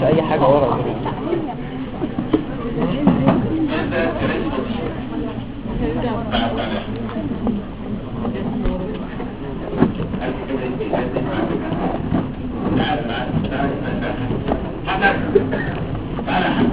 مفيش اي حاجة ورا كده ماذا ترد بعد عليها تعال معاك تعال حضر تعال حضر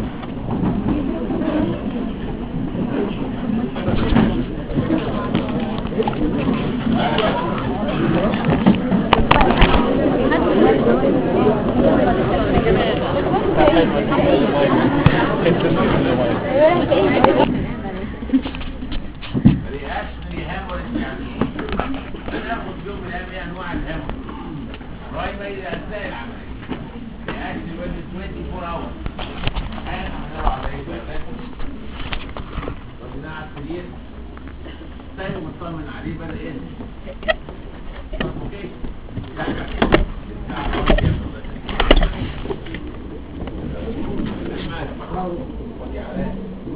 رياكشن هاموريج يعني ايه؟ بناخد يوم من الايام ايه انواع الهاموريج برايمري اثناء العمليه رياكشن ويز 24 اور احيانا هنروح على ايه بقى ودينا على السرير تاني مطمن عليه بدا ايه؟ اوكي ودي على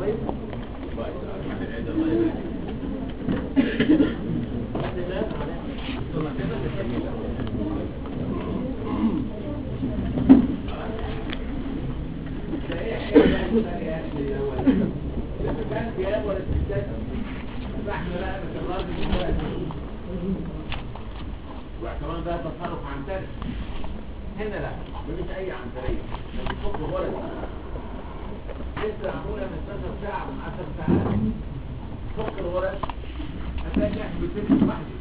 واعتبار ده تصرف عنتري هنا لا مفيش اي عنتريه لما تفك غرز لسه معموله من 12 ساعه من 10 ساعات فك الغرز هتلاقي ناس بتفك لوحده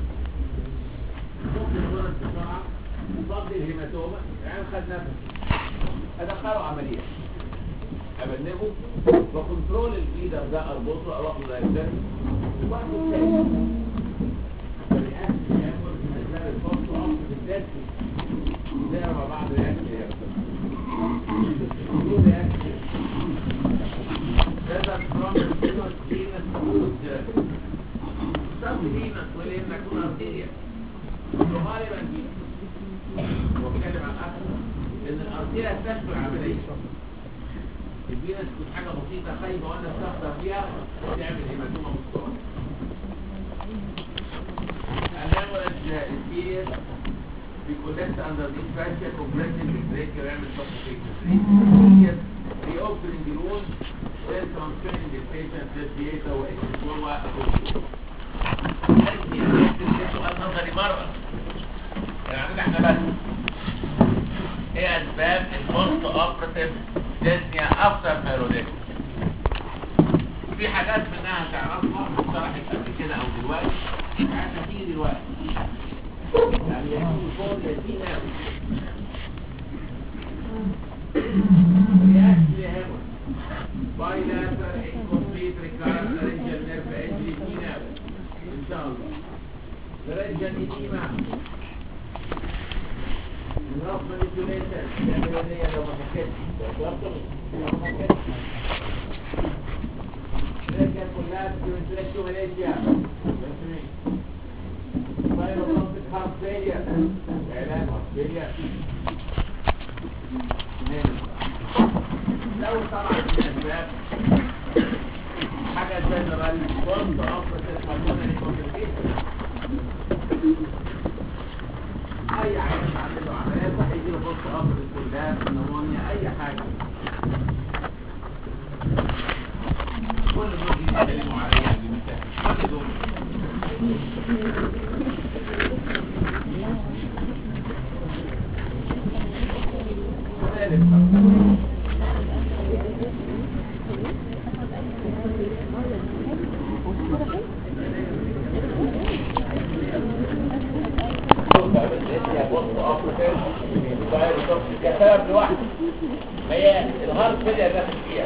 فك الغرز بسرعه فضي الهيماتوما يعني خد نفس ادخله عمليه ابنبه وكنترول الفيدر ده اربطه او اخد ايدر وبعده الثاني فالرياكشن يعمل اسباب الفصل اصل بالذات زي ما بعض الرياكشن يحصل بدون رياكشن لازم ترامل الفينوس فينس فود سب فينس ولين نكون ارتيريا وغالبا دي وبتكلم عن اكثر ان الارتيريا تشمل عمليه الفينس تكون حاجه بسيطه خايبه وانا استخدم فيها تعمل هيماتوما مستوى الهيموريج الكيس بيكونكت اندر دي فاشيا كومبريشن بالبريك يعمل سبستيشن في اوبننج رول سيل ترانسفيرنج البيشنت للثياتر واكسبلور سؤال نظري مره يعني احنا بس ايه اسباب البوست اوبراتيف ديزنيا افتر بيروديك في حاجات منها تعرفها اتشرحت قبل كده او دلوقتي حاجات هتيجي دلوقتي يعني يكون فوق يتين قوي رياكت لهيمور بايلاتر انكمبليت ريكارد رينجل نيرف انجري يتين قوي ان شاء الله رينجل ايديما نروح مانيبيوليشن الأولانية لو ما حكيتش لو ما حكيتش رجع كلها بيوتريكيوميليشيا بايروبروتيك هارت فيلير علاج هارت فيلير لو طبعا من الأسباب حاجة جنرال بوست اوبريتيف بالمونري كومبليكيشن اي عيان عنده عمليه صح يجي له بوست اوبريتيف كلها نمونيا اي حاجه كل دول بيتكلموا عليها بمثال كل دول سبب لوحده هي الهارت فيلير داخل فيها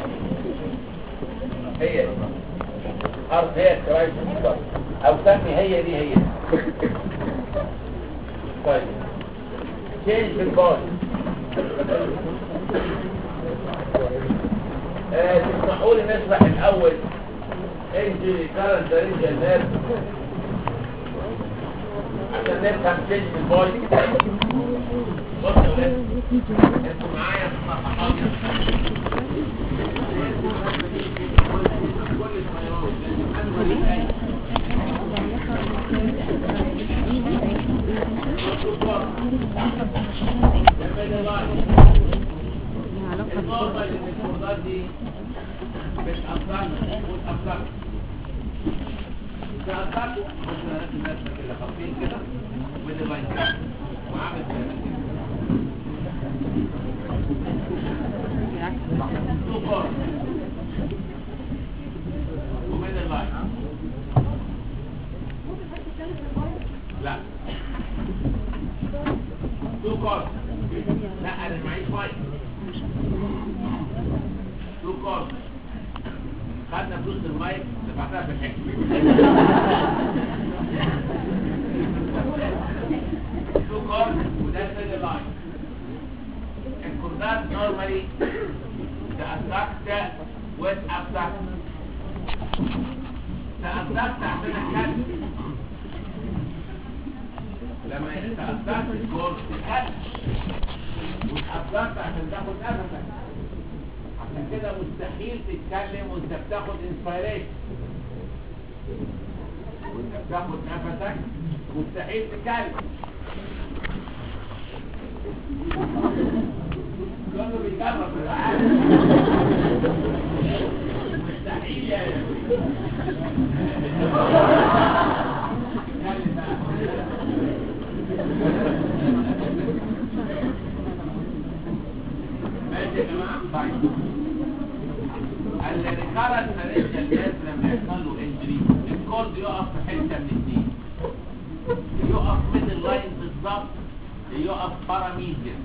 هي دي. هارت هي الكرايسيس او سمي هي دي هي طيب تشينج في الباي آه، تسمحوا لي نشرح الاول انجري كارنت رينجل نيرف عشان نفهم تشينج في الباي بصوا يا ولاد انتوا معايا في الصفحات ليها علاقة النورمال بالكورد ان الكوردات دي بتأثر وتأثر تأثر ممكن ارسم رسمة كده خطين كده وميدل لاين كده وعامل كده تو كورد وميدل لاين لا تو كورد لا انا معيش مايك تو كورد خدنا فلوس المايك دفعتها في الحكم تو كورد وده سيل لاين الكوردات نورمالي تأثرت وتأثرت تأثرت عشان الكلب لما تأثرت الكورد الكلب وتأثرت عشان تاخد نفسك عشان كده مستحيل تتكلم وانت بتاخد انسبيريشن وانت بتاخد نفسك مستحيل تتكلم كله بيجرب العالم مستحيل يا اتكلم بقى ماشي يا جماعه طيب الريكارنت فالنشال جاز لما يحصل له انجري الكورد يقف في حته من اثنين يقف من اللاين بالظبط يقف باراميديا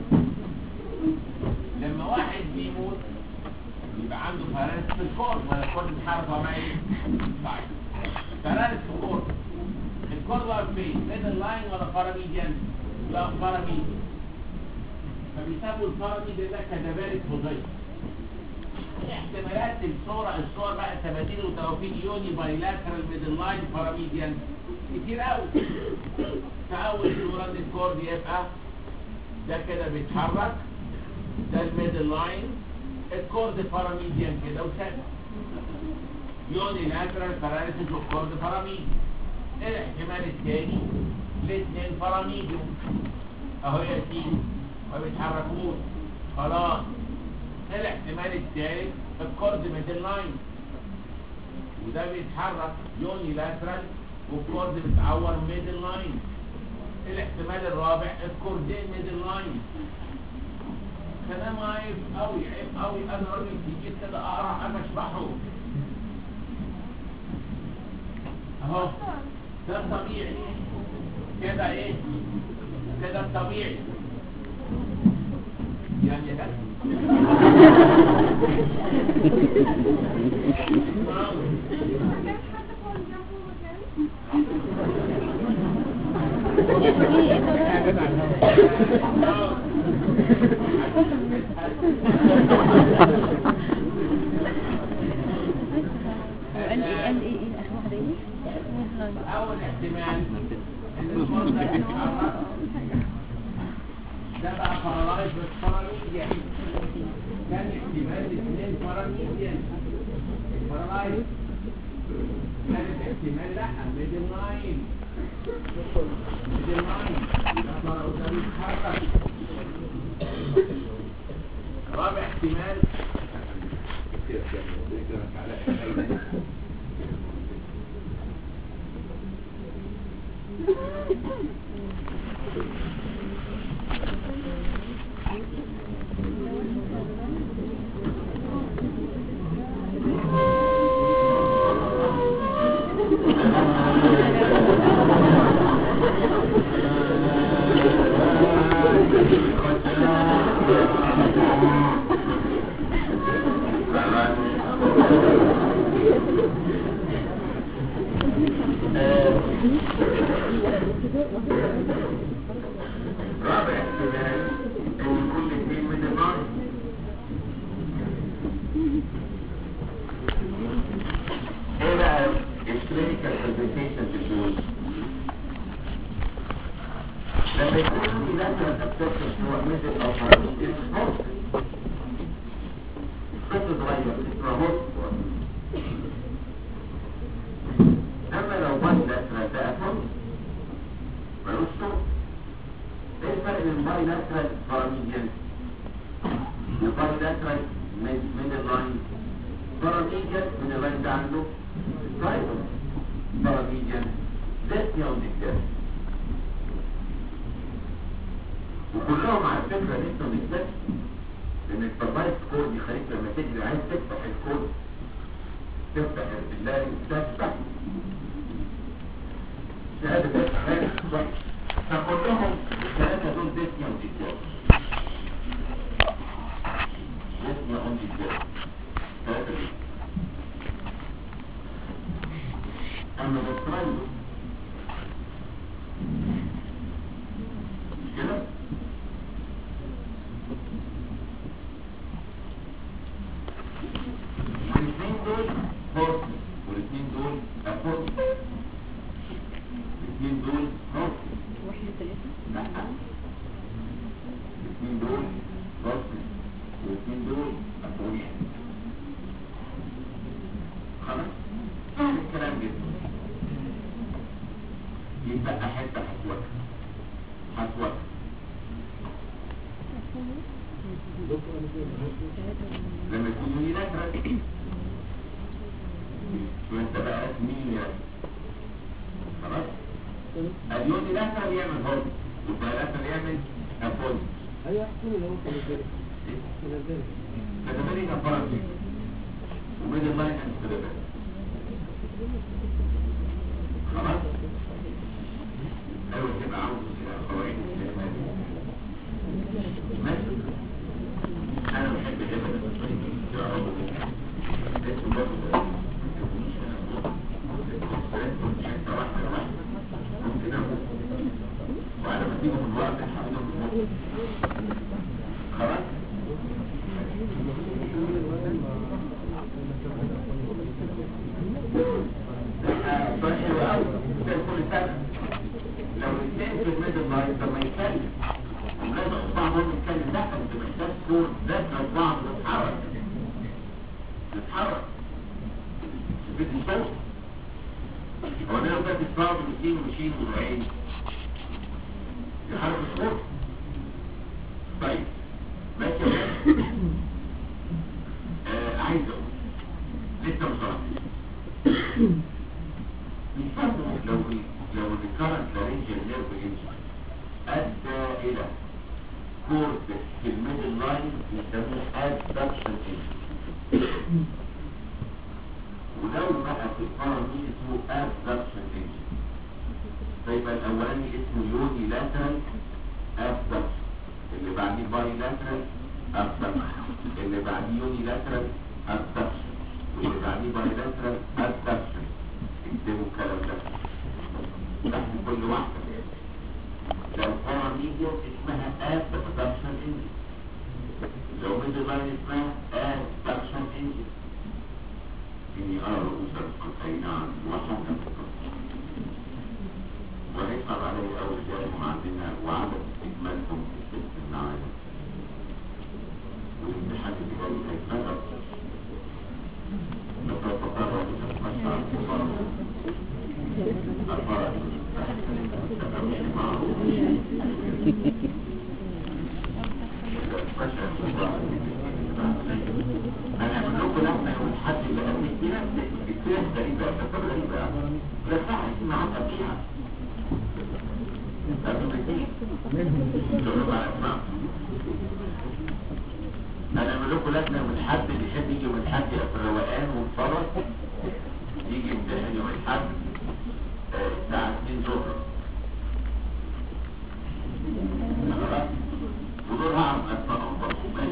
لما واحد بيموت يبقى عنده فرارس في الكورد ولا الكورد بيتحرك وهو ايه؟ طيب فرارس في الكورد الكورد واقف فين؟ ميدل لاين ولا باراميديان؟ لا باراميديان فبيسموا الباراميديان ده كدبارة فضية احتمالات الصورة الصور بقى تباديل وتوافيق يوني بايلاترال ميدل لاين باراميديان كتير قوي فأول صورة ان الكورد يبقى ده كده بيتحرك ده الميدل لاين الكورد باراميديان كده وثابت يوني لاترال باراليسيس والكورد باراميديان الاحتمال الثاني الاثنين باراميديوم اهو يا سيدي ما بيتحركوش خلاص الاحتمال الثالث الكورد ميدل لاين وده بيتحرك يوني لاترال والكورد بيتعور ميدل لاين الاحتمال الرابع الكوردين ميدل لاين كلام عيب قوي عيب قوي انا راجل كبير كده اقرا انا اشبحه اهو ده الطبيعي كده ايه كده الطبيعي يعني ده قال ايه قال ايه ايه اخر واحدة ايه؟ اول احتمال ان الكورد ده يتحرك ده بقى بارالايز بالباراميديان كان احتمال الاثنين باراميديان بارالايز ثالث احتمال لا ميدل لاين ميدل لاين ده بارا- ده بيتحرك رابع احتمال رابع احتمال ان كل اثنين من النار ايه بقى الكلينيكال برزنتيشن بتقول لما يكون لازم ابتكر سواء مثل او فرد اسمه طفل صغير اسمه هوست اما لو بنت اسمها تأفل ملوش صوت ايه الفرق بين باي لاترال باراميديان وبايلاترال ميدل لاين باراميديان من اللاين ده عنده برايفر باراميديان ديسنيا وديكتاس وكلهم على فكرة لسه مكتاس لان التربايت كود يخليك لما تجري عايز تفتح الكود تفتح بالله تفتح شهادة بس خارج صح فكلهم الثلاثة دول ديسنيا وديكتاس ديسنيا وديكتاس ثلاثة دول اما بالترايلو مش كده والاثنين دول هورس والاثنين دول افورس الاثنين دول هورس واحد ثلاثة لا الاثنين دول هورس والاثنين دول افورس خلاص سهل الكلام جدا يبقى حته حسوك حسوك لما تكون ينكرك وانت بقى مين يا خلاص اليون ينكر يعمل هون والبيلاتر يعمل افون ايوه احسن لو كان كده كده كده فتمارين افراد وميد اللاين اند سيرفر خلاص ايوه تبقى عاوز قواعد ماشي انا بحب هبه وعلى ما تيجي من الوقت الحمد خلاص صحيح قوي زي كل سنه لو الاثنين في الميدل لاين طب ما يتكلم ولازم اصبعهم يتكلم لا انت محتاج تكون لازم اصبعهم تتحرك تتحرك تبتدي صوت هو انا لو كانت تسمعوا بالمسين ومشين والعين يحرك الصوت طيب ماشي يا ولاد آه عايز اقول لسه مصرف بيسموا لو لو الكارنت لارنجيال نيرف انجري ادى الى كورد في الميدل لاين بيسموه ادكشن انجري ولو بقى في القرن اسمه ادكشن انجري فيبقى الاولاني اسمه يوني لاترال ادكشن اللي بعديه باي لاترال ادكشن اللي بعديه يوني لاترال ادكشن واللي بعديه باي لاترال ادكشن اكتبوا الكلام ده تحت كل واحدة لو قرى ميديا اسمها ادكشن انجري لو ميدل لاين اسمها ادكشن انجري إني أرى رؤوس القطعين وحكم ويصعب عليه أول جانب عندنا وعدم استكمالكم في الست النعام والامتحان اللي جاي هيتنقل نتطرق لتتمشى عن الفرق الفرق تتمشي معه انا اقول لكم لما يوم الحد اللي قبل كده الكلام غريبه بس غريبه لا صح اسمع عنها فيها لازم تجيب تقولوا على اسمع انا اقول لكم لجنه من الحد اللي يحب يجي من الحد في الروقان والفرح يجي يمتحن يوم الحد آه، الساعه 2 ظهر خلاص ودول هعرف اسمائهم برضه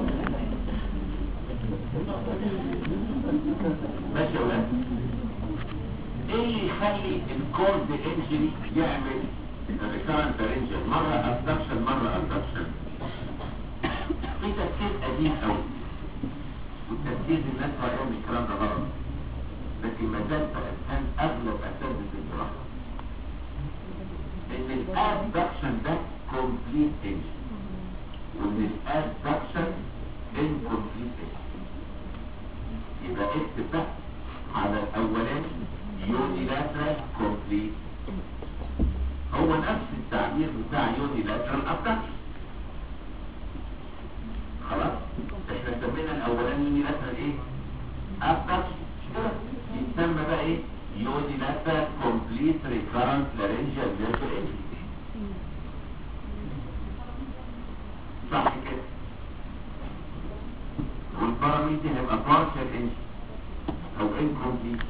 ماشي يا ولاد ايه اللي يخلي الكورد انجري يعمل ريكارنت رينجر مره ابدكشن مره ابدكشن في تفكير قديم قوي والتفكير الناس رايهم الكلام ده غلط لكن ما زال كان اغلب اساتذه الجراحه ان الابدكشن ده كومبليت انجري وان الابدكشن انكومبليت انجري يبقى اكتب ده على الاولاني يونيلاترال كومبليت هو نفس التعبير بتاع يونيلاترال ابدكشن خلاص صح كده والباراميتر هيبقى partial inch او incomplete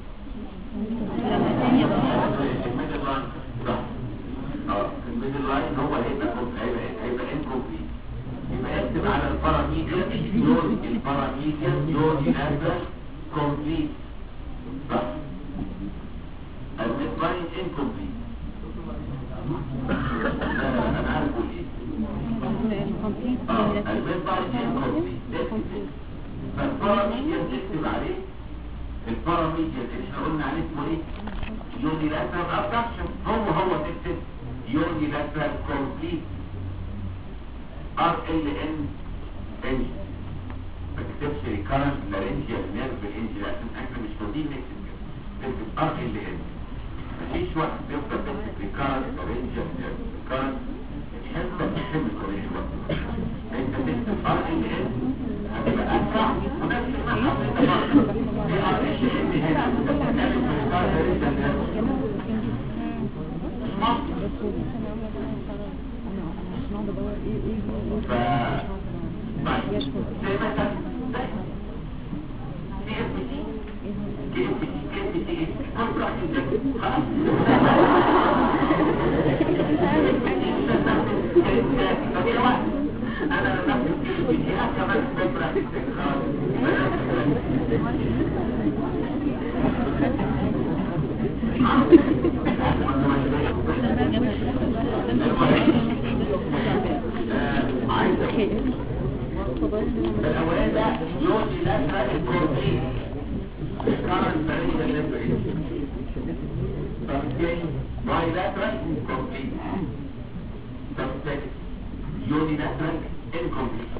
الميدل لاين صح اه الميدل لاين هو هيبقى هيبقى هيبقى incomplete يبقى اكتب على الباراميتر يون الباراميتر يون ينزل complete صح الميد لاين incomplete انا انا عارف اقول ايه الكومبليت اه الميد لاين incomplete فالباراميتر تكتب عليه الباراميتر اللي احنا قلنا عليه اسمه ايه يونيلاترال ابدكشن هو هو تكتب يونيلاترال كومبليت ار ال ان ان ما تكتبش ريكارنت لارنجيال نيرف انجري عشان احنا مش فاضيين نكتب كده تكتب ار ال ان مفيش وقت تفضل تكتب ريكارنت لارنجيال نيرف ريكارنت حتى بتحب الكوريش وقت انت تكتب ار ال ان هتبقى اسرع ونفس المعنى انت برضه في ار ال ان هنا انت بتتكلم في ريكارنت لارنجيال نيرف مش مصر ف طيب زي مثلا كي اف تي كي اف تي كي اف تي كل راح ينزل خلاص طب يا واحد انا لما اكتب كي اف تي اه كمان بكره تكتب خلاص عايز الاولاني ده يودي لاترال كومبليت current barrier delivery subject bilateral complete subject unilateral incomplete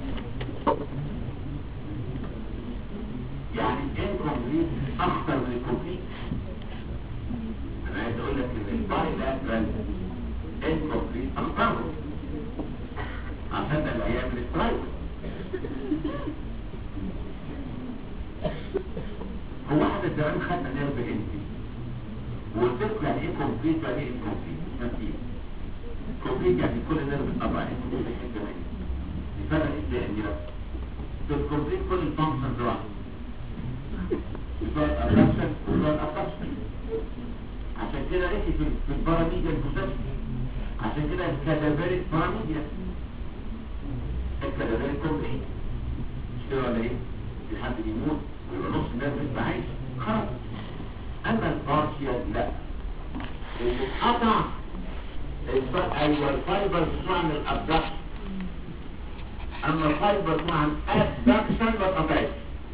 يعني incomplete اخطر من الكومبليت انا عايز اقول لك ان البايلاترال incomplete اخطر عشان ده اللي هيعمل سترايك هو احنا زمان خدنا نيرف انتي وقلت لكم يعني ايه كومبليت يعني ايه انكومبليت نسيت كومبليت يعني كل نيرف اتقطع انت كل حته منه الفرق ازاي اني بقى في الكومبليت كل الفانكشنز واحده بتوع الابدكشن وبتوع الابدكشن عشان كده ريحي في في الباراميديا البوزيشن عشان كده الكادافيريك باراميديا الكادافيريك كومبليت مش كده ولا ايه؟ في حد بيموت ويبقى نص الناس لسه عايش خلاص اما البارشيال لا اللي اتقطع الف- ايوه الفايبر بتوع من الابدكشن اما الفايبر بتوع الابدكشن ما اتقطعش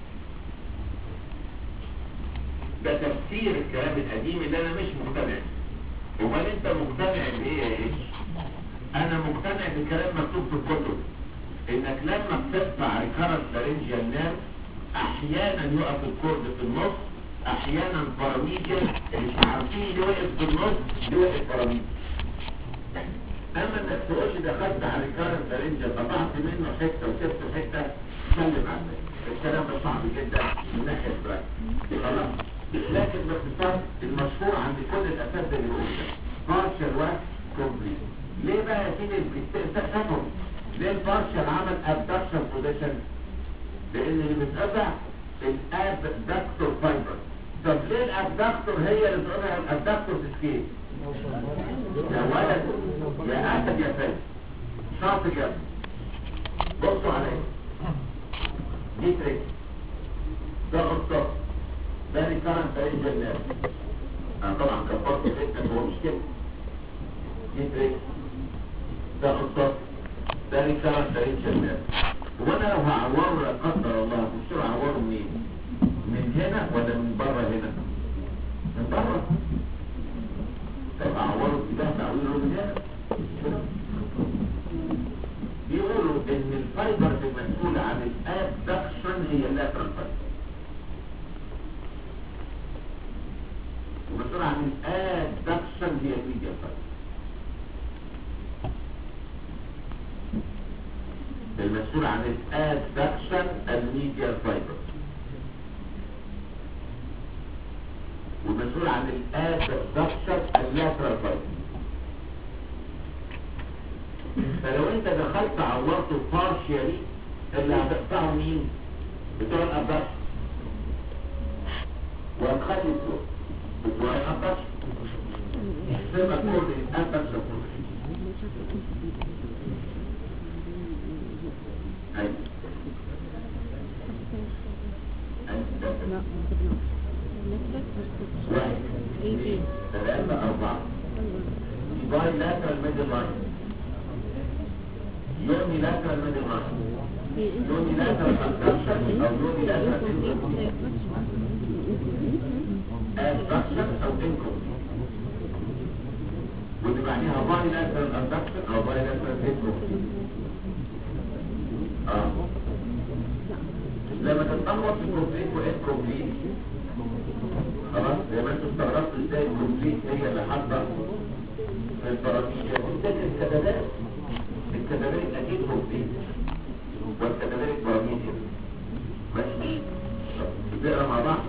ده تفسير الكلام القديم اللي انا مش مقتنع بيه. امال انت مقتنع بايه يا ايش انا مقتنع بكلام مكتوب في الكتب انك لما بتقطع ريكارنت لارنجيال نيرف احيانا يقف الكورد في النص احيانا باراميديا اللي مش عارفين اللي وقف في النص اللي وقف باراميديا اما انك تقول لي دخلت على ريكارنت لارنجيال قطعت منه حته وسبت حته سلم عنك الكلام ده صعب جدا من ناحيه براكتيك خلاص لكن باختصار المشهور عند كل الاساتذه اللي بيقولوا ده بارشل واكس كومبليت ليه بقى يا سيدي بتستفهم ليه البارشل عمل ابدكشن بوزيشن لان اللي بتقطع الابدكتور فايبر طب ليه الابدكتور هي اللي بتقطع الابدكتور سكيل يا ولد يا اسد يا فندم شاطر يا ابني بصوا عليا دي تريك ده قطة ده ريكارنت فريج الناس انا طبعا كبرت جدا هو مش كده دي تريك ده قطة ده ريكارنت فريج الناس وانا لو هعوره لا قدر الله هخش اعوره منين من هنا ولا من بره هنا من بره طب اعوره ده تعويره من هنا بيقولوا ان الفايبرز المسؤولة عن الابدكشن هي اللاترال فايبر ومسؤولة عن الادكشن هي الميديا فايبر المسؤول عن الادكشن الميديا فايبر والمسؤول عن الادكشن اللاترال فايبر فلو انت دخلت عورته بارشيالي اللي هتقطعه مين؟ بتوع الابدكشن وهتخلي الصوت بتوع الابدكشن يحسبها كل الابدكشن ايوه لا واحد ايه ثلاثة أربعة bilateral middle line unilateral middle line unilateral abduction أو unilateral abduction أو incomplete واللي بعديها bilateral abduction أو bilateral incomplete اه لما تتلخبط في كومبليت وانكومبليت خلاص زي ما انتوا استغربتوا ازاي الكومبليت هي اللي حاطه في البراميل وبالتالي الكتابات الكتابات اكيد كومبليت والكتابات براميل ماشي طب بتقرا مع بعض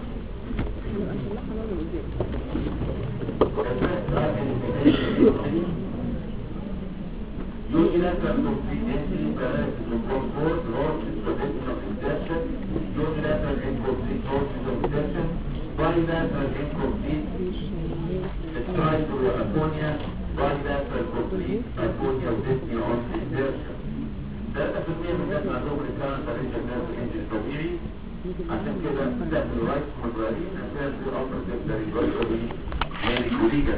Unilateral complete entry paralysis of one fourth, horses, protection of insertion, unilateral incomplete horses of insertion, bilateral incomplete triangle or aponia, bilateral complete aponia of dyspnea on insertion. 3% من الناس عندهم recurrent laryngeal nerve injury طبيعي عشان كده ده في الرايت مدرارين عشان في upper secondary joint يعني كوليجا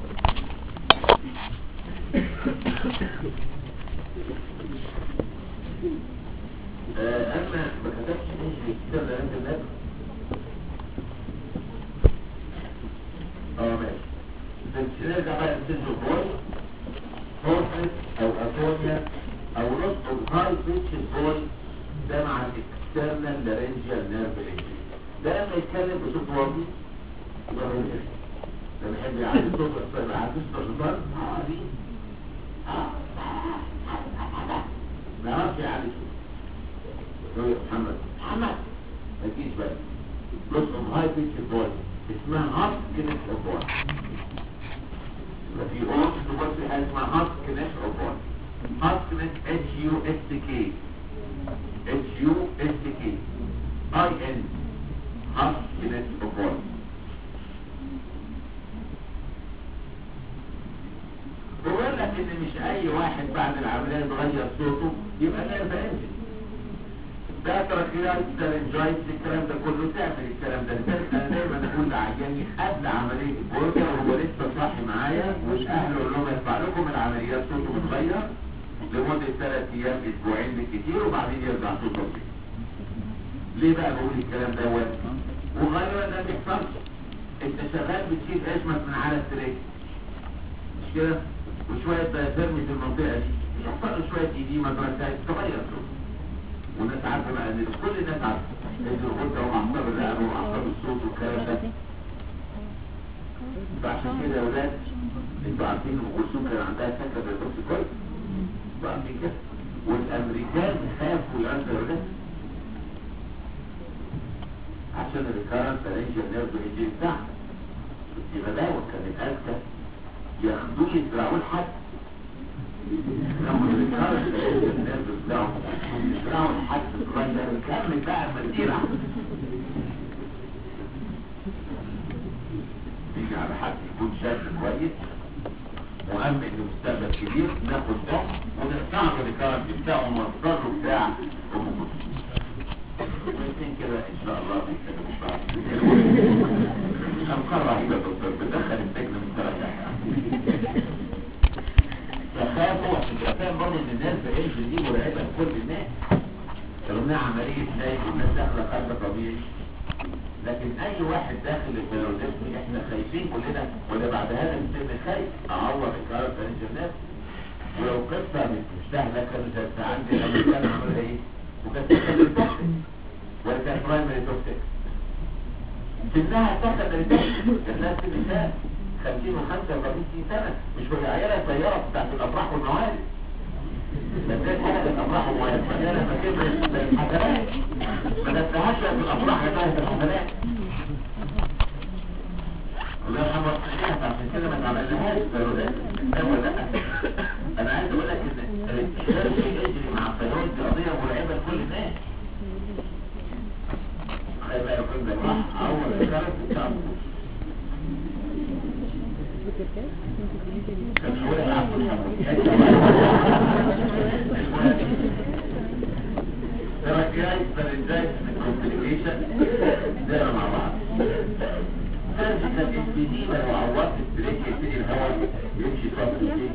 أما ما كتبش إنجلي كتاب لأنت الناس اه ماشي بس نرجع بقى نسيجو بوي هورسس أو أتونيا أو نص أو هاي بيتش بوي ده مع الاكسترنال لارنجيال نيرف انجري ده لما يتكلم بصوت واطي يبقى هو كده. لما يحب يعلي صوت بس ما يعديش تشطار اه دي ما يعرفش يعلي صوت يقول يا محمد محمد ما تجيش بقى نص اوف هاي بيتش بوي اسمها هارت كنس اوف بوي يبقى في اورس بس في حاجه اسمها هارت كنس اوف بوي هارت كنس اتش يو اس كي اتش يو اس كي اي ان هارت كنس اوف بوي بقول لك ان مش اي واحد بعد العمليه يتغير صوته يبقى نيرف انجن ده تراكيات سارنجايتس الكلام ده كله تعمل الكلام ده لذلك انا دايما اقول لعياني قبل عمليه البرجر وهو لسه صاحي معايا مش اهله يقول لهم يدفع لكم العمليات صوته متغير لمده ثلاث ايام اسبوعين بالكثير وبعدين يرجع صوته طبيعي ليه بقى بقول الكلام دوت وغالبا ده ما بيحصلش انت شغال بتشيل اشمك من على السرير مش كده وشويه دايفيرمي في المنطقه دي يحصل له شويه ايديما دراسات تغير صوته والناس عارفه بقى ان كل الناس عارفه ان الغده واعصاب الرقبه واعصاب الصوت والكلام ده فعشان كده يا ولاد انتوا عارفين ام كلثوم كان عندها سكه بالبوكس كويس وعارفين كده والامريكان خافوا يعملوا ده عشان الريكارنت فالنجيال نيرف انجري بتاعها دي غباوه كانت اذكى ياخدوه يزرعوه لحد لما الريكارنت فالنجيال نيرف بتاعه يزرعوا لحد صغير يكمل بقى مسيره يجي على حد يكون شاب كويس مؤمن لمستقبل كبير ناخد ده ونقطع له الريكارنت بتاعه ومصدره بتاع ام كلثوم الاثنين كده ان شاء الله بيتكلموا بعض افكار رهيبه يا دكتور بتدخل السجن من ثلاث فخافوا عشان فاهم برضه ان الناس بعيش دي مرعبه لكل الناس رغم عمليه نايم والناس داخله خارجه طبيعي لكن اي واحد داخل البلوزيزم احنا خايفين كلنا ولا بعد هذا السن خايف اعوض الكارت الانترنت ولو قصه مش مستهلكه كانت عندي الامريكان عملها ايه وكانت توكسيك ولا كانت برايمري توكسيك سنها سكندري توكسيك كان ناس مثال 50 و55 سنه مش بالعياله الطياره بتاعت الافراح والموالد لكن حاجه الافراح والموالد فانا لما كبرت الحفلات ما نفسهاش في الافراح بتاعت الحفلات الله يرحمه عشان كده ما تعملهاش ضرورات ولا انا عايز اقول لك ان يجري مع الطيارات دي قضية مرعبة لكل الناس هيبقى يكون ده صح أول الكلام في الشعب كان يقول العفو تركيز فالنجاز من complication زينا مع بعض سيرجيكال انفيديما لو عوضت البريك يبتدي الهواء يمشي فترة كتير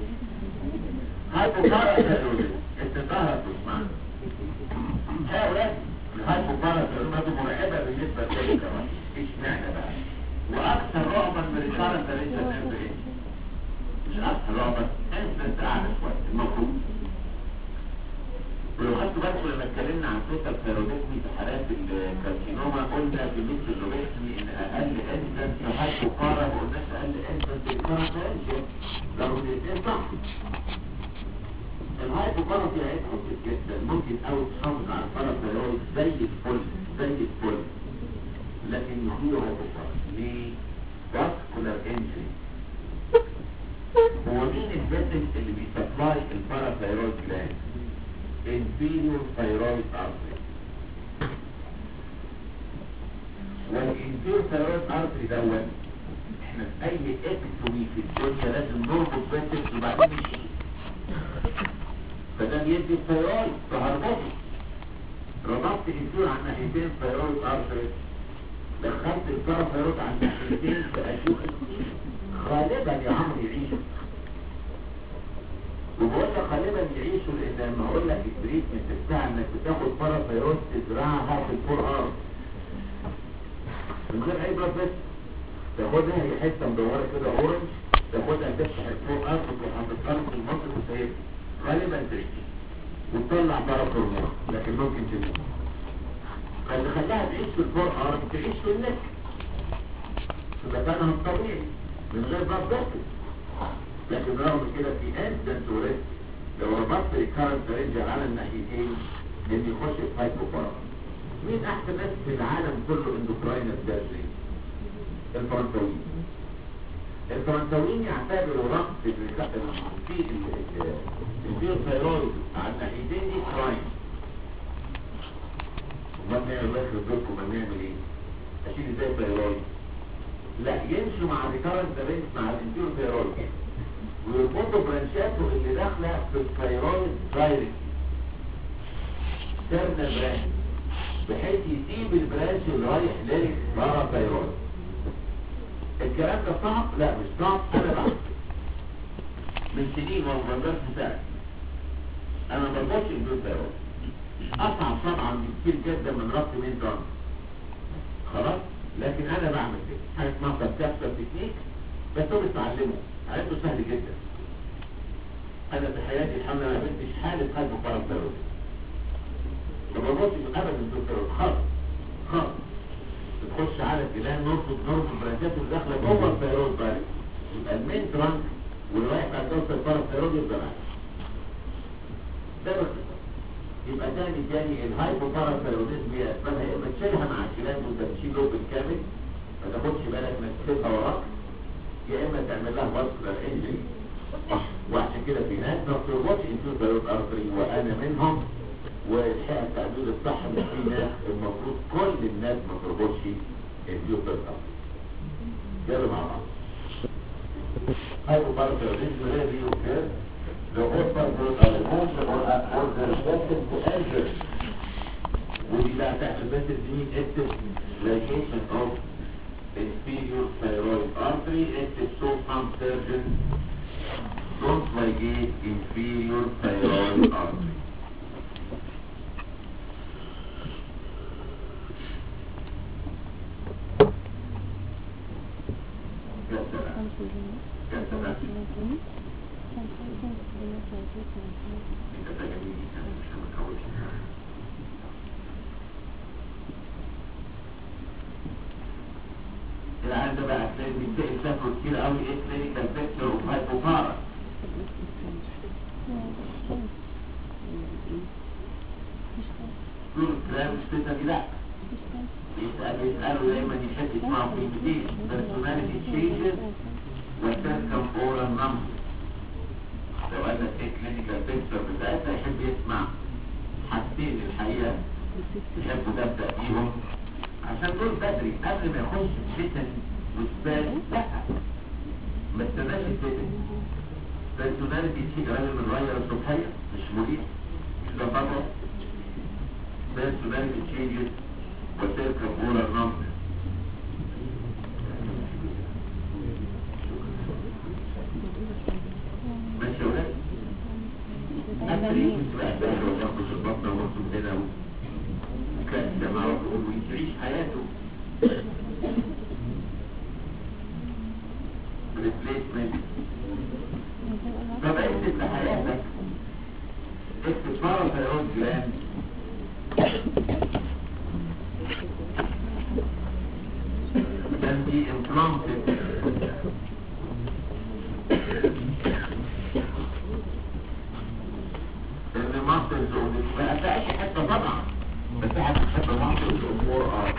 هايبوباراثيروديزم التظاهر تسمع يا ولاد الهايبوباراثيروديزم مرعبة بالنسبة لكل كمان اشمعنى بقى واكثر رعبا من الكارنت ريشن انفيديما مش اكثر رعبا انت اعلى شوية المفروض ولو خدتوا بالكم لما اتكلمنا عن توتال ثيروديزمي في حالات الكارسينوما قلنا في مثل اللوبيكتمي ان اقل انسنس هايبوبارا ما قلناش اقل انسنس الكارنتانشيا لو الاثنين صح الهايبوبارا فيها عيب خطير جدا ممكن قوي تحافظ على الباراثيرويد زي الفل زي الفل لكن فيه هايبوبارا ليه؟ فاسكولار انجري هو مين الفيتنس اللي بيسبلاي الباراثيرويد جلاند؟ inferior thyroid artery والinferior thyroid artery دوت احنا في اي اكتومي في الدنيا لازم نربط بس وبعدين نشيل فده بيدي الثيرويد فهربطه ربطت الانفير عن ناحيتين ثيرويد artery دخلت الباراثيرويد عن ناحيتين في اشوف غالبا يا عم يعيشوا وبقول لك غالبا يعيشوا لان لما اقول لك التريتمنت بتاع انك بتاخد باراثيرويد تزرعها في الفور ارم من غير اي بلاد بس تاخدها هي حته مدوره كده اورنج تاخدها تفتح الفور ارم وتروح عند الارم في المنطقه وتسيبها غالبا تعيش وتطلع باراثيرويد لكن ممكن تموت فاللي خلاها تعيش في الفور ارم تعيش في النك في مكانها الطبيعي من غير بلاد بس لكن رغم كده في انسنت وريسك لو ربطت الكارنت رينجر على الناحيتين ان يخش في هايبوبارا مين احسن ناس في العالم كله اندوكراين سيرجري الفرنساويين الفرنساويين يعتبروا ربط في الفيروثيرويد على الناحيتين دي كرايم امال نعمل الله يخرب بيتكم امال نعمل ايه؟ اشيل ازاي الثيرويد؟ لا يمشوا مع الريكارنت رينج مع الانتيروثيرويد ويربطوا برانشاته اللي داخله في الثيرويد دايركت ترنال برانش بحيث يسيب البرانش اللي رايح للبارا ثيرويد الكلام ده صعب؟ لا مش صعب انا بعمل من سنين وانا بقدرش مساعد انا ما بربطش الثيرويد اصعب طبعا بكتير جدا من ربط مين درام خلاص لكن انا بعمل كده حاجه اسمها كابتشر تكنيك بس هو بتعلمه عرفته سهل جدا انا في حياتي الحمد لله ما بنتش حالة قلب مقارب ضروري ما بربطش ابدا بالدكتور خالص خالص بتخش على الجلان نربط نربط برانشات اللي داخله جوه الثيرويد بارك يبقى المين ترانك واللي رايح بعد توصل الفرق الثيرويد يفضل عادي ده باختصار يبقى تاني تاني الهايبوباراثيروديزم هي اسمها يا اما تشيلها مع الجلان وانت بتشيل لوب بالكامل ما تاخدش بالك انك تسيبها وراك يا اما تعمل لها فاسكولار انجري وعشان كده في ناس ما بتربطش انتيوتيرويد ارتري وانا منهم والحقيقه التعديل الصح ان في ناس المفروض كل الناس ما تربطش انتيوتيرويد ارتري يلا مع بعض hypoparathyroidism rarely occurs the hospital are most or are responsible to injure ودي بقى تحت بس دي active ligation of inferior thyroid artery active so some surgeons don't ligate inferior thyroid artery كسر كسر العيان ده بقى هتلاقي بينتقل سافره كتير قوي ايه كلينيكال بيكتشر اوف هايبوبارا طول الكلام مش كده لا يسأل يسألوا دايما يحب يسمعوا كلمتين personality changes وتركب اورال نمبر لو قال لك ايه كلينيكال بيكتشر بتاع تحبوا تبدأ بيهم عشان دول بدري قبل ما يخش الفتن والسبان لا ما استناش الفتن بيرسوناليتي تيجي راجل متغير الصبحية مش مريض مش ده فترة بيرسوناليتي تشينجز وتركب اولى النمط ماشي يا ولاد أدري كنت بقى وياخد البطنة ومكتوب هنا وكان ده معروف ويعيش حياته ريبليسمنت فبقيت لحياتك استثمار الثيرويد جلاند can be implanted ان ماسلز بقى في اي حته طبعا بس في حته حته ماسلز امور اه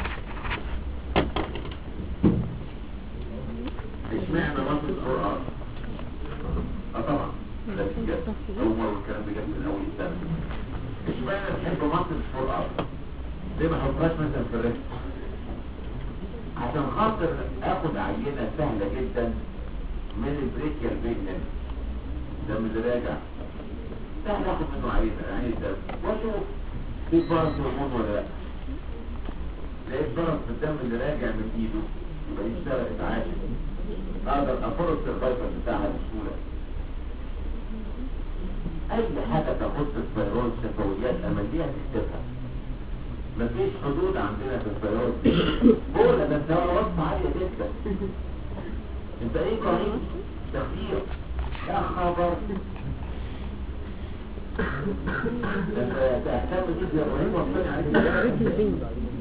اشمعنى ماسلز اور اه اه طبعا ده بجد اول مره الكلام ده جاب من اول السنه اشمعنى بحب ماسلز فور اه ليه ما احطهاش مثلا في الريست عشان خاطر اخد عينه سهله جدا من البريكيال بيجنن دم اللي راجع سهل اخد منه عينه عينه دم واشوف في فرص هرمون ولا لا لقيت فرص في الدم اللي راجع من ايده يبقى دي اشتغلت عادي اقدر افرض السرفايفر بتاعها بسهوله اي حاجه تخص الفيروس شفويات امليه تكتبها مفيش حدود عندنا في الفيروس بولا ده انت وصفة عالية جدا انت ايه قريب تغيير يا خبر انت تهتم جدا يا ابراهيم وصلني عليك ده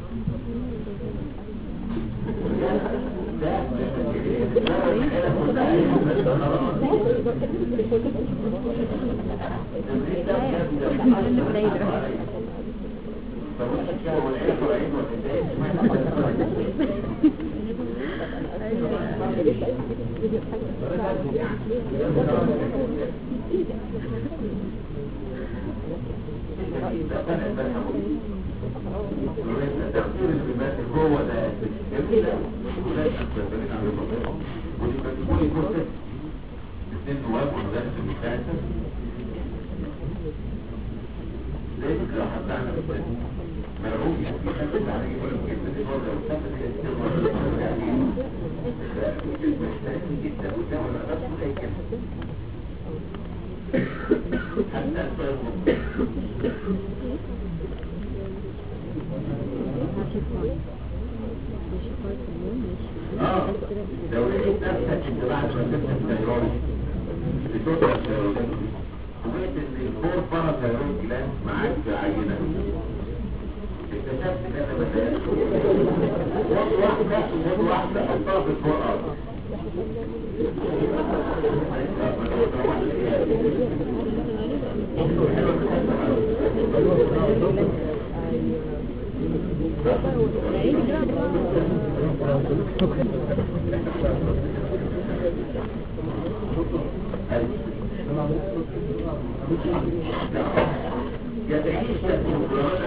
هو ده جميل ولاد التدريب على البطاقة ودي بتقولي كورسات اثنين نواب ومدرس المساعدة ليه لو حتى انا بس مرعوب يعني بيخلص على يقول لك كلمة دي برضه وثبت الاستمرار يعني محتاج جدا وده ولا بس ولا اي كلمة حتى الفيروس اه لو لقيت نفسك انت بعد ما تبدا الثيرويد بتوصل الثيرويد وجدت ان الفور باراثيرويد جلاند معاك في عينه اكتشفت ان انا بدات خد واحده خد واحده حطها في الفور ارض يا تعيش تأكل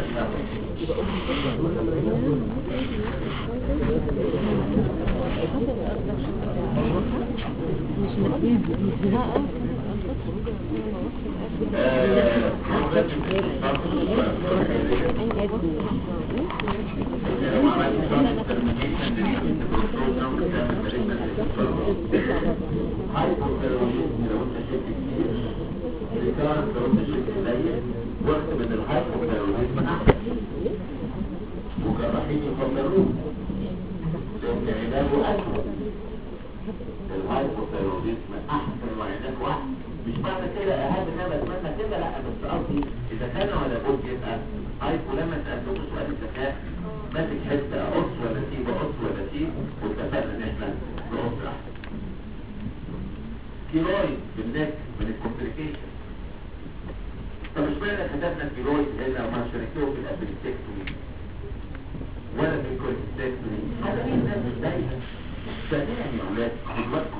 وقت من الهايبوثيروديزم احسن وجراحين يفضلوه لان علاجه اسهل الهايبوثيروديزم احسن وعلاج واحد مش معنى كده اهم ان انا اتمنى كده لا بس قصدي اذا كان ولا بد يبقى هايبو لما سالتكم سؤال الذكاء ماسك حته اقص ولا سيب اقص ولا سيب واتفقنا ان احنا نقص احسن كيرويد بالنك من الكومبليكيشن طب مش معنى كتبنا كيرويد هنا وما شاركتوه في الابريتكتومي ولا في الكوليستكتومي هذا مين الناس مش دايما ثانيا يا اولاد دلوقتي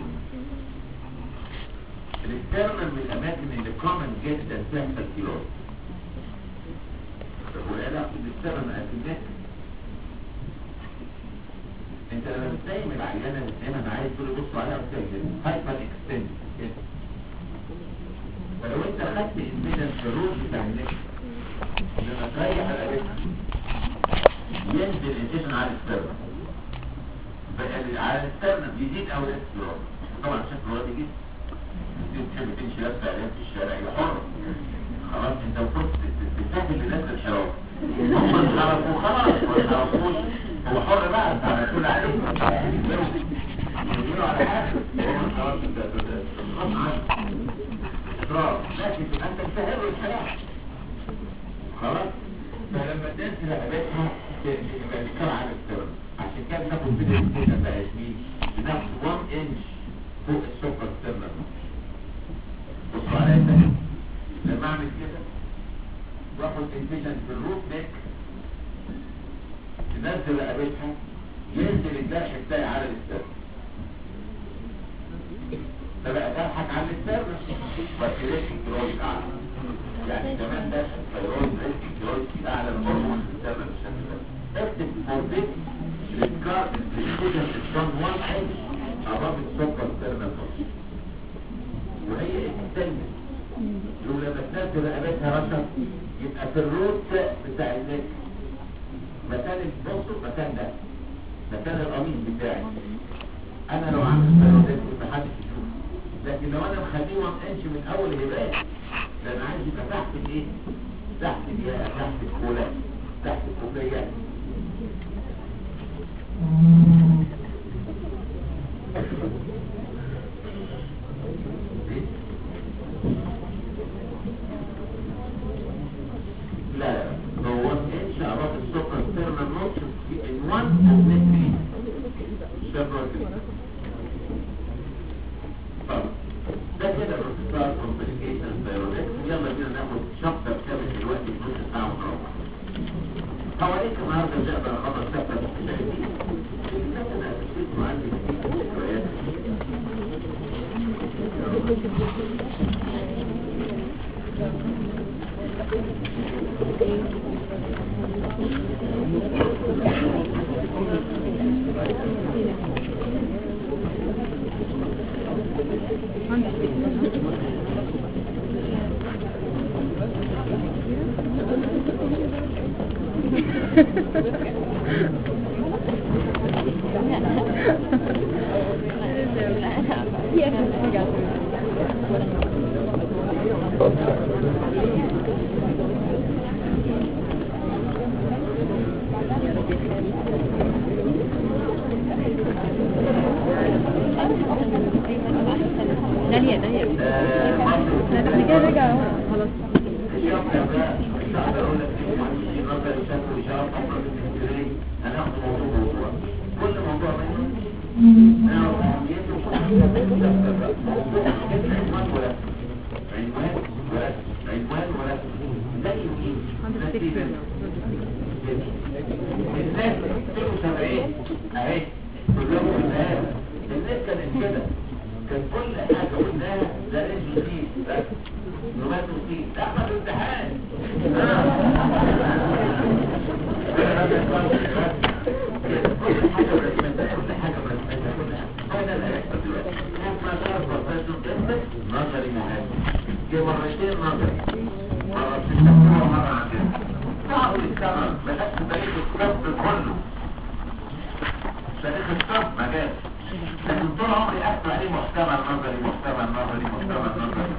الاكسترنال من الاماكن اللي كومن جدا تحصل كيرويد طب ولا لا السبب في النك انت لما بتنيم العيانه بتنيمها انا عايز تقول بصوا عليها وتلاقي كده هايبر اكستند كده فلو انت خدت امبيدنس في الروز بتاع النك لما تريح رقبتها ينزل الانتشن على السبب بقى على السبب يزيد او يقل طبعا شكل الواد يجي دي تحب تمشي لابسه عليها في الشارع هي حره خلاص انت المفروض تسهل للناس الحرام هم عرفوا خلاص ما عرفوش هو حر بقى انت على كل عليه يقولوا على حاجه هو خلاص انت اضرار لكن انت تسهل له الحياه خلاص فلما الناس رقبتها تبقى الكرة على السبب عشان كده بناخد فيديو كده بقى ياسمين بناخد 1 انش فوق السوبر ستيرنر بصوا عليا تاني لما اعمل كده واخد انفيشن في الروت نيك تنزل رقبتها ينزل الجرح بتاعي على الاسترن ده بقى جرحك على الاسترن وكريت كرويد اعلى يعني كمان ده الثيرويد ريسك كرويد في اعلى الهرمون في الاسترن بالشكل ده اكتب فوربيت ريكارد الانفيشن الصن 1 انش above السوبر ستيرنال وهي اكستندد لو لما تنزل رقبتها رشا يبقى في الروت بتاع النك مكان البص مكان ده مكان القميص بتاعي انا لو عامل ستيرويدات محدش يشوف لكن لو انا مخليه 1 انش من اول هبات لان عايز يبقى تحت الايه تحت الياء تحت الكولا تحت الكوفيات لا لا هو انش عرف السكر ستيرنال نوتش في ال1 of net 3 شبرا كده طب ده كده باختصار كومبليكيشن ثيرودكس يلا بينا ناخد شابتر كامل دلوقتي في نص ساعه ونروح حواليك النهارده نقدر نخلص شابتر في الشهرين الناس انا اساسيت وعندي ذكريات داليا داليا آه، مصر. لا ده كده رجع اهو خلاص الشابتر ده مش هقدر اقول لك ايه معلش نظر الشكل وشرف افضل من الاسكندريه هناخد موضوع موضوع كل موضوع منه نعرف اهميته الشابتر ده عنوان ولا عنوان ولا عنوان ولا زي مين؟ زي ستيفن. الناس 72 اهي كلهم قلناها الناس كانت كده كان كل حاجه قلناها ده رجل فيه بس نمات فيه ده احمد امتحان كل حاجه برسمتها كل حاجه برسمتها كل حاجه هو ده اللي هيحصل دلوقتي ما صار بروفيسور كلمه نظري مهم جه مرتين نظري مره في الدكتور ومره عندنا صعب السمر بدأت تاريخ الطب كله تاريخ الطب ما جاش لكن طول عمري اكتب عليه محتمل نظري محتمل نظري محتمل نظري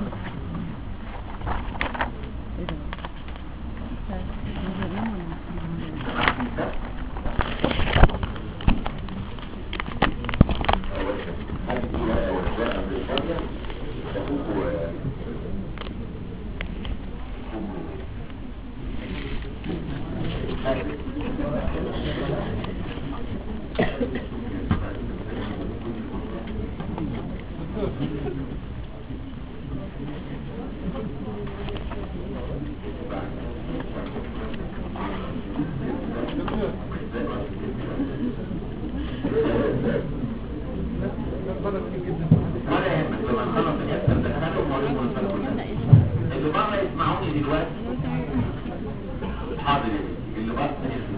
ولا يهمك لما نخلص الحته ندخلهم ونوريهم الرساله كلها اللي بره يسمعوني دلوقتي حاضر يا بنتي اللي بره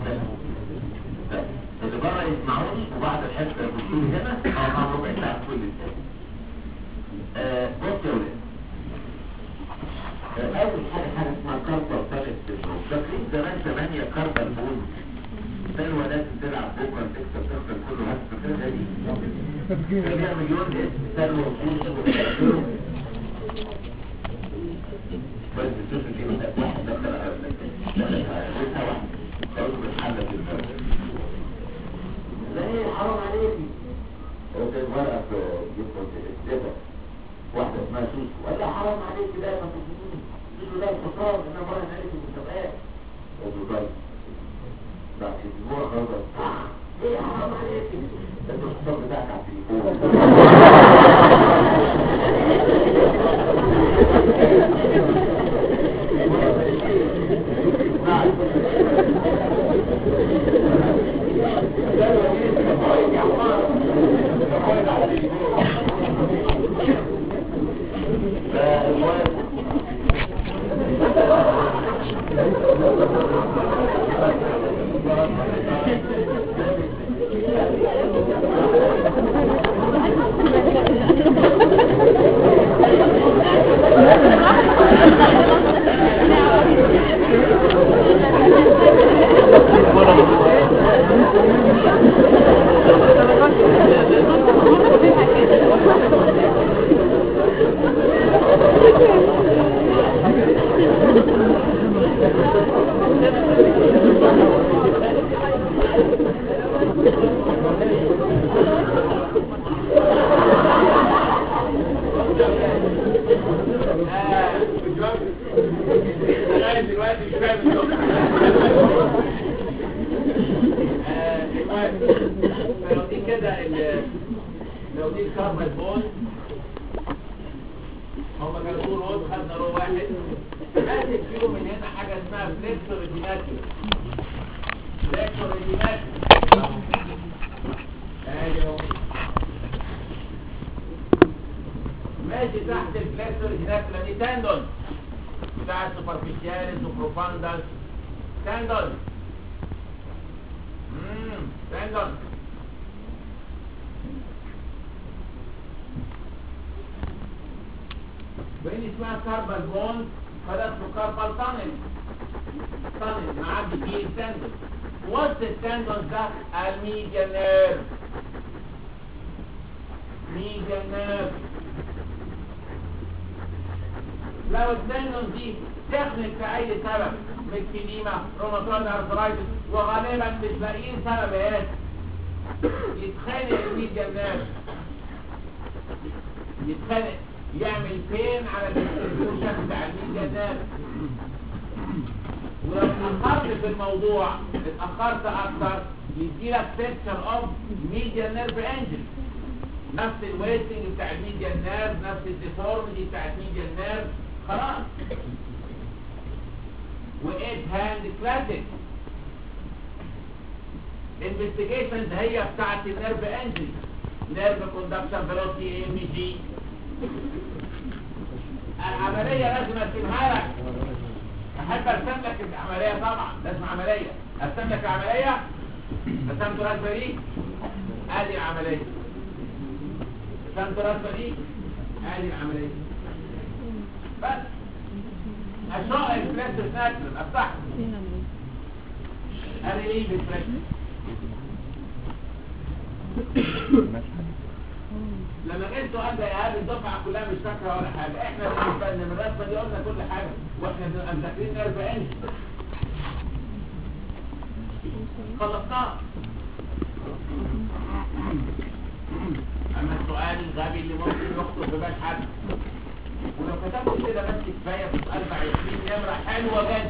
اللي بره يسمعوني وبعد الحصه يبصوا لي هنا او مع ربع ساعه كل سنه آه، بص يا ولاد آه، اول حاجه حاجه اسمها كاربال ثالث سيندروم فاكرين زمان زمان يا كاربال بول سلوى لازم تلعب بكره تكسب تخسر كله هات فاكرها دي كان ليها مليون اسم سلوى وكوسو بس السوشيال دي مثلا واحد دخل على ولا واحد خلاص بتحلل في الفرق لا حرام عليكي هو كان ورقه في جبهه الكتابه واحده اسمها سوسو قال لها حرام عليكي ده ما تفهميني سوسو ده الخسران انا براهن عليك في المسابقات قلت له طيب بعد اسبوع خلاص ايه حرام عليكي ده الخسران بتاعك على التليفون لغاية دلوقتي مش فاهم النقطة. آه، المهم، فلو دي كده ال- لو دي الكاربال بون هما كانوا طول روز خدنا رو واحد ماسك فيهم من هنا حاجة اسمها فليكسور ديناتيو فليكسور ديناتيو ادي اهو ماشي تحت الفليكسور ديناتيو دي تندون بتاع السوبرفيشياليس وبروفاندس تندون امم تندون وين اسمها كاربال بون خلاص كاربال تانل تانل معدي فيه التندون وسط التندون ده الميديا نيرف ميديا نيرف لو التندون دي تخنق في اي سبب ميكسيديما روماتويد ارثرايتس وغالبا مش لاقيين سبب ايه يتخانق الميديا نيرف يتخانق يعمل فين على الديستريبيوشن بتاع الميديا نيرف ولو اتأخرت في الموضوع اتأخرت أكتر يديلك picture اوف ميديا نيرف انجل نفس الويتنج بتاع الميديا نيرف نفس الديفورميتي بتاع الميديا نيرف خلاص وايت هاند كلاسيك انفستيجيشنز هي بتاعت النيرف انجل نيرف كوندكشن فيلوسيتي ام جي العملية لازم ارسمها لك احب ارسم لك العملية طبعا لازم عملية ارسم لك العملية رسمت رسمة دي ادي العملية رسمت رسمة دي ادي العملية بس اشرق الفلاش ناتشرال افتح ادي ايه بالفلاش لما جيت سؤال ده يا الدفعه كلها مش فاكره ولا حاجه احنا بالنسبه لنا من الرسمه دي قلنا كل حاجه واحنا بنبقى مذاكرين نيرف انج خلصناها اما السؤال الغبي اللي ممكن يخطر ببال حد ولو كتبت كده بس كفايه في سؤال 20 نمره حلوه جدا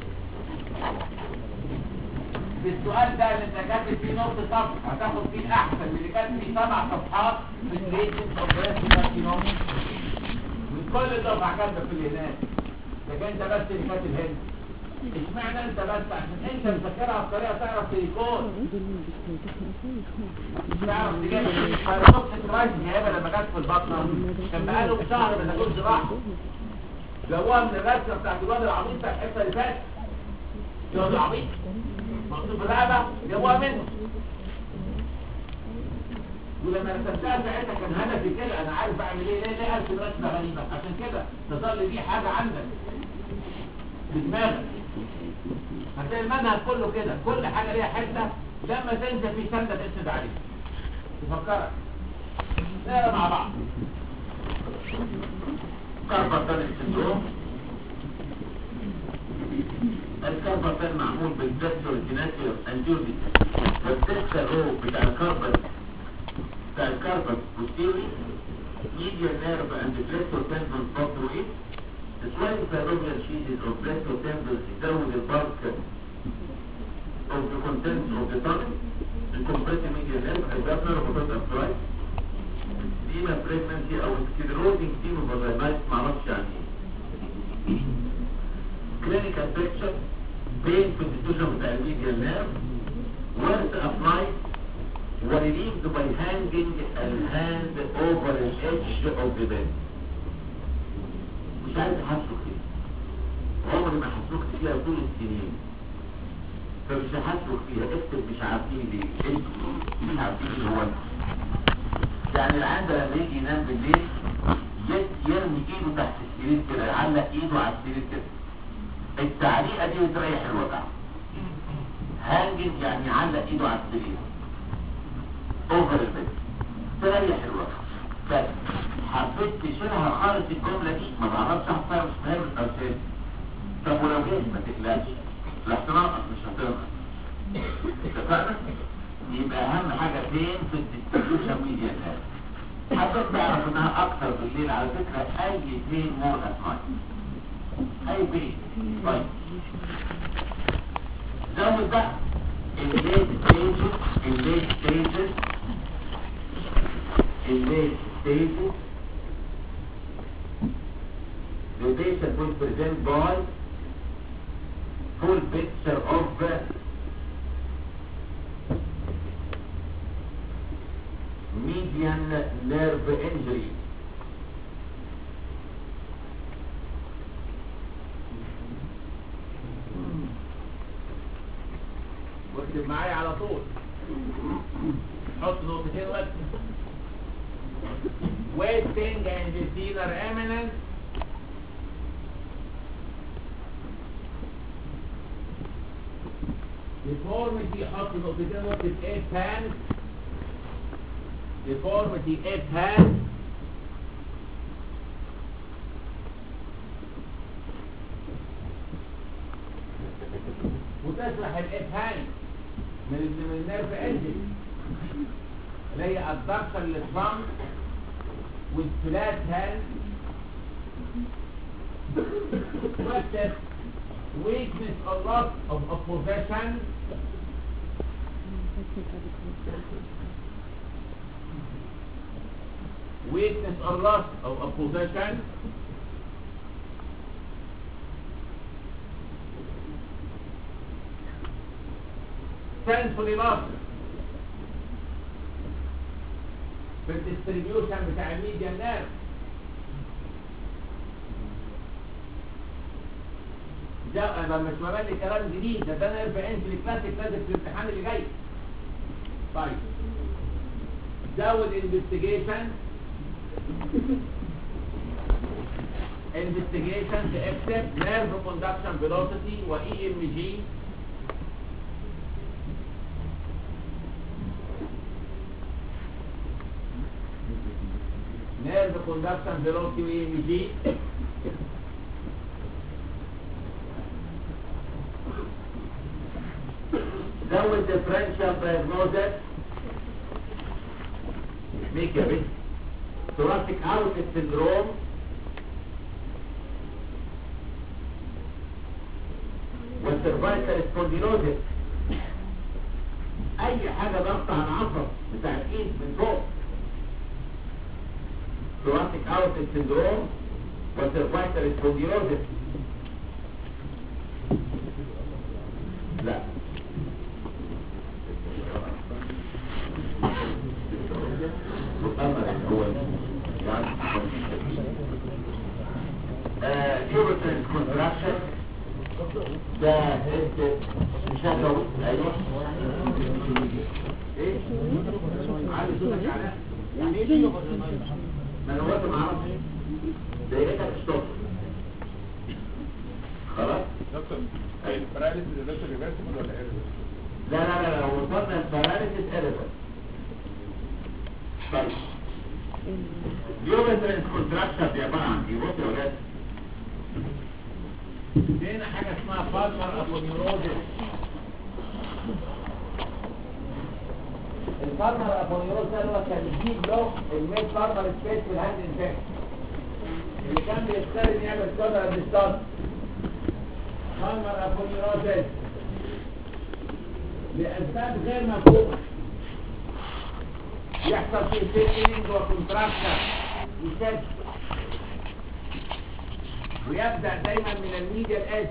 بالسؤال ده اللي انت كاتب فيه نص صفحه هتاخد فيه احسن من اللي كاتب فيه سبع صفحات في الريتنج اوف كارسينوم من كل دفعه كاتبه في الهناك لكن انت بس اللي كاتب هنا اشمعنى انت بس عشان انت مذاكرها بطريقه تعرف تريكورد تعرف تجيب بارادوكس كرايس جايبها لما جت في البطنه كان بقاله شهر ما تاكلش راحه جابوها من الرسمه بتاعت الواد العبيط بتاع الحته اللي فاتت يقعد عبيط مقصود الرقبة جابوها منه ولما رسمتها ساعتها كان هدفي كده انا عارف اعمل ايه ليه ليه ارسم رسمه غريبه عشان كده تظل دي حاجه عندك في دماغك هتلاقي المنهج كله كده كل حاجه ليها حته لما تنسى في سنه تسند عليها تفكرك نقرا مع بعض كارباتال سندروم الكارباتال معمول بالدكتور جيناتيور انجوري والدكتور رو بتاع الكاربات بتاع الكاربات بوستيري ميديا نيرف اند بليتو تندون فاكتور 8 السلايد فيروبيال شيزز او بليتو تندون يزود البارك of the contents of the tongue الكمبريتي ميديا نيرف هيبقى ربطات ابترايت ديما بريجننسي او سكيدروزنج ديما فاجينايت معرفش يعني ايه كلينيكال بيكتشر بين في الديستوجن بتاع الميديال نيرف ويرت ابلاي وريليفد باي هانجنج الهاند اوفر الادج اوف ذا بيد مش عايز احسك فيها عمري ما حسكت فيها طول السنين فمش هحسك فيها اكتب مش عارفين ليه انتوا مش عارفين ايه هو انت يعني العند لما يجي ينام بالليل يد- يرمي ايده تحت السرير كده يعلق ايده على السرير كده التعليقه دي بتريح الوجع هانجن يعني يعلق ايده على السرير اوفر البيت تريح الوجع بس حبيت تشيلها خالص الجمله دي ما بعرفش احطها مش فاهم الارشاد طب ولو جيت ما تقلقش الاحتراق مش هتنقص اتفقنا يبقى اهم حاجه فين في الديستريبيوشن ميديا ناس حبيت تعرف انها اكتر بالليل على فكره اي بين مور اسماء اي بين طيب زود بقى الليت ستيجز الليت ستيجز الليت ستيجز The patient will present by full picture of the median nerve injury واكتب معايا على طول حط نقطتين واكتب wasting and vestibular eminence deformity حط نقطتين واكتب ايه pan deformity ايه pan وتشرح الافهام من من النيرف انجل اللي هي الضغط للصم والفلات هاند واكتب weakness or loss of opposition weakness or loss of opposition sensory loss في الديستريبيوشن بتاع الميديا نيرف ده انا مش بعمل لي كلام جديد ده ده نيرف انجلي كلاسيك لازم في الامتحان اللي جاي طيب زود انفستيجيشن investigation to accept nerve conduction velocity و EMG nerve conduction velocity و EMG زود differential diagnosis make a bit thoracic outlet syndrome والسيرفايكال سبونديلوزيس اي حاجه ضغط على العصب بتاع الايد من فوق thoracic outlet syndrome والسيرفايكال سبونديلوزيس لا مؤمن هو يعني European contraction ده هيد شادو ايوه ايه عالي صوتك على يعني ايه دي؟ ما انا وقت ما اعرفش دقيقتك ستوب خلاص دكتور أيوة. الباراليسيس ده دكتور ريفرسبل ولا ايه؟ لا لا لا لو وصلنا الباراليسيس اريبل طيب اليومترنس كونتراكشن دي عباره عن ايه بص يا ولاد هنا حاجه اسمها بالمر ابونيوروزيس الفارمر ابونيروز ده اللي هو كان بيجيب له الميد فارمر سبيس في الهاند انفكشن اللي كان بيستخدم يعمل كودر بالستارت بالمر ابونيوروزيس لاسباب غير مفهومه يحصل فيه سيكلينج وكونتراكشن يشد ويبدا دايما من الميديا الادج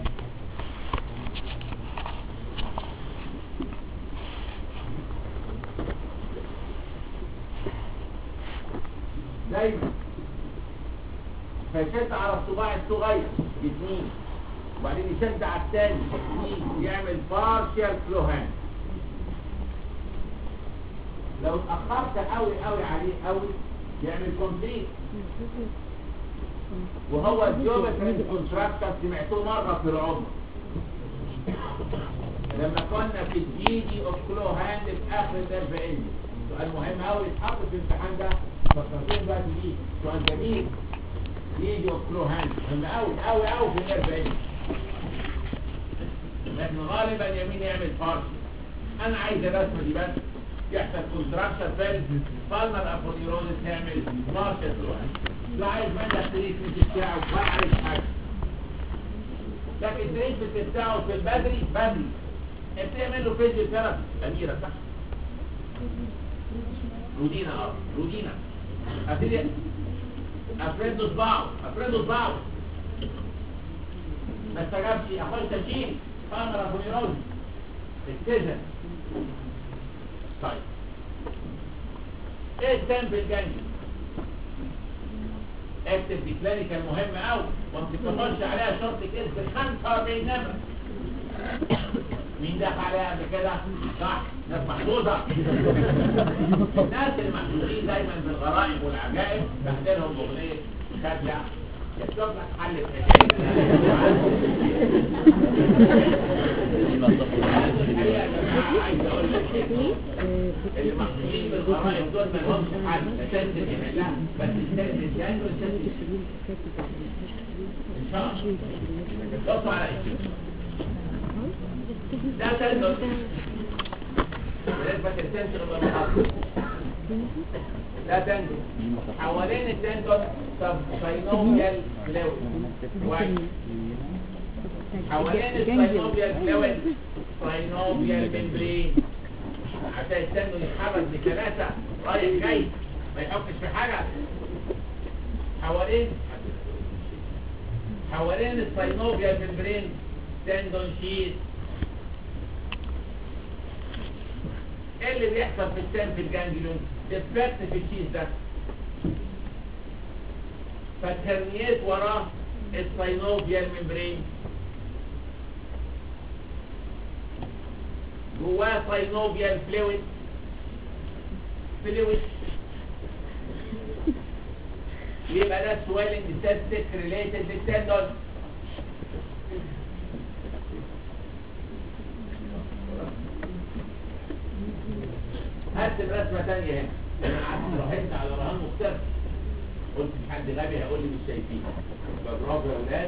دايما فيشد على الصباع الصغير اثنين وبعدين يشد على الثاني اثنين ويعمل بارشال فلو هاند لو اتاخرت قوي قوي عليه قوي يعمل كومبليت وهو الجيومتري كونتراكتر سمعتوه مره في العمر لما كنا في الجي دي اوف كلو هاند في اخر الدرس عندي سؤال مهم قوي اتحط في الامتحان ده فكرتين بقى دي سؤال جميل جي دي اوف كلو هاند مهم قوي قوي قوي في الدرس عندي لكن غالبا يمين يعمل بارش انا عايز الرسمه دي بس يحصل كونتراكشن فيل بالمر ابونيروزس يعمل بارشل فلويد لا عايز منك التريتمنت بتاعه ولا عايز حاجه لكن التريتمنت بتاعه في البدري بدري بتعمل له فيزيو ثيرابي اميره صح رودينا اه رودينا ابتدي افرد صباعه افرد صباعه ما استجابش اخش تشيل بالمر ابونيروزس اتزن طيب ايه السامبل الجانبي اكتب دي كلينيكال مهمة قوي وانت تخش عليها شرط كده 45 نمرة مين دخل عليها قبل كده؟ صح ناس محظوظة الناس المحظوظين دايما بالغرائب والعجائب بهدلهم اغنية خدع يكتب لك حل الحكاية يا جماعة عايز اقول لك إيه؟ اللي محظوظين بالغرائب دول ما لهمش حل اساس يحلها بس السد الثاني والسد ان شاء الله بصوا على ايه ده تندون لازم تنسى الله ده تندون حوالين التندون طب ساينوميال فلويد واحد حوالين الساينوبيال فلويد ساينوبيال ممبرين عشان التندون يتحرك بثلاثة رايح جاي ما يحطش في حاجة حوالين حوالين الساينوبيال ممبرين تندون شيت ايه اللي بيحصل في السن في الجانجليون ديفكت في الشيز ده فتهرنيات وراه الساينوبيال ممبرين جواه ساينوبيال فلويد فلويد يبقى ده سويلنج سيستيك ريليتد للتندون هرسم رسمة تانية هنا انا قعدت راهنت على رهان مختلف قلت مش حد غبي هيقول لي مش شايفين برافو يا ولاد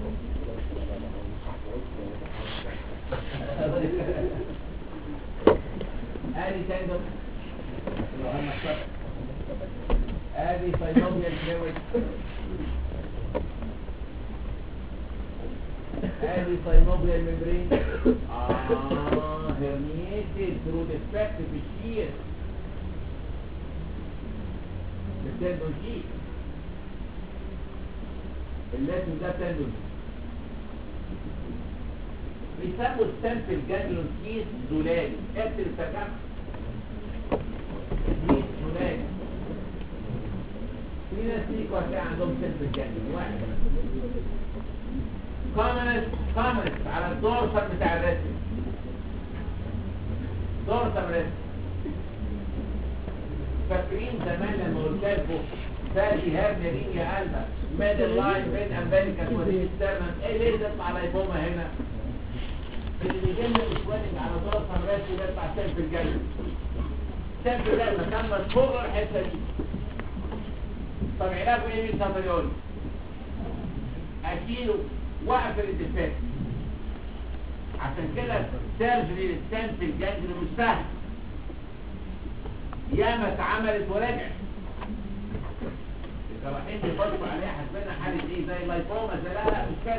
ادي تندون الرهان مختلف ادي ساينوبيال فلويد ادي ساينوبيال ممبرين اه herniated through defective shear التندون شيء اللازم ده تندون بيسموا السامبل جانجلون كيس زلالي اكتب الترجمة كيس زلالي في ناس فيكم هتلاقي عندهم سامبل جانجلون واحد كومنست كومنست على الدورسال بتاع الرسم دورسال رسم فاكرين زمان لما قلت لكم فادي هرنيا مين يا قلبك ميدل لاين بين امريكا والسترنم ايه ليه تطلع لايبوما هنا اللي بيجي لنا الاسوانج على دورسال رسم يطلع سيلف الجاي سيلف الجاي مكان مشهور الحته دي طب علاجه ايه مين تقدر يقول اشيله واقف الاتفاق عشان كده سيرجري للسن في الجنجل مش سهل ياما اتعملت ورجعت الجراحين بيخشوا عليها حسبنا حاله ايه زي اللايفوما زي لا لا مش كده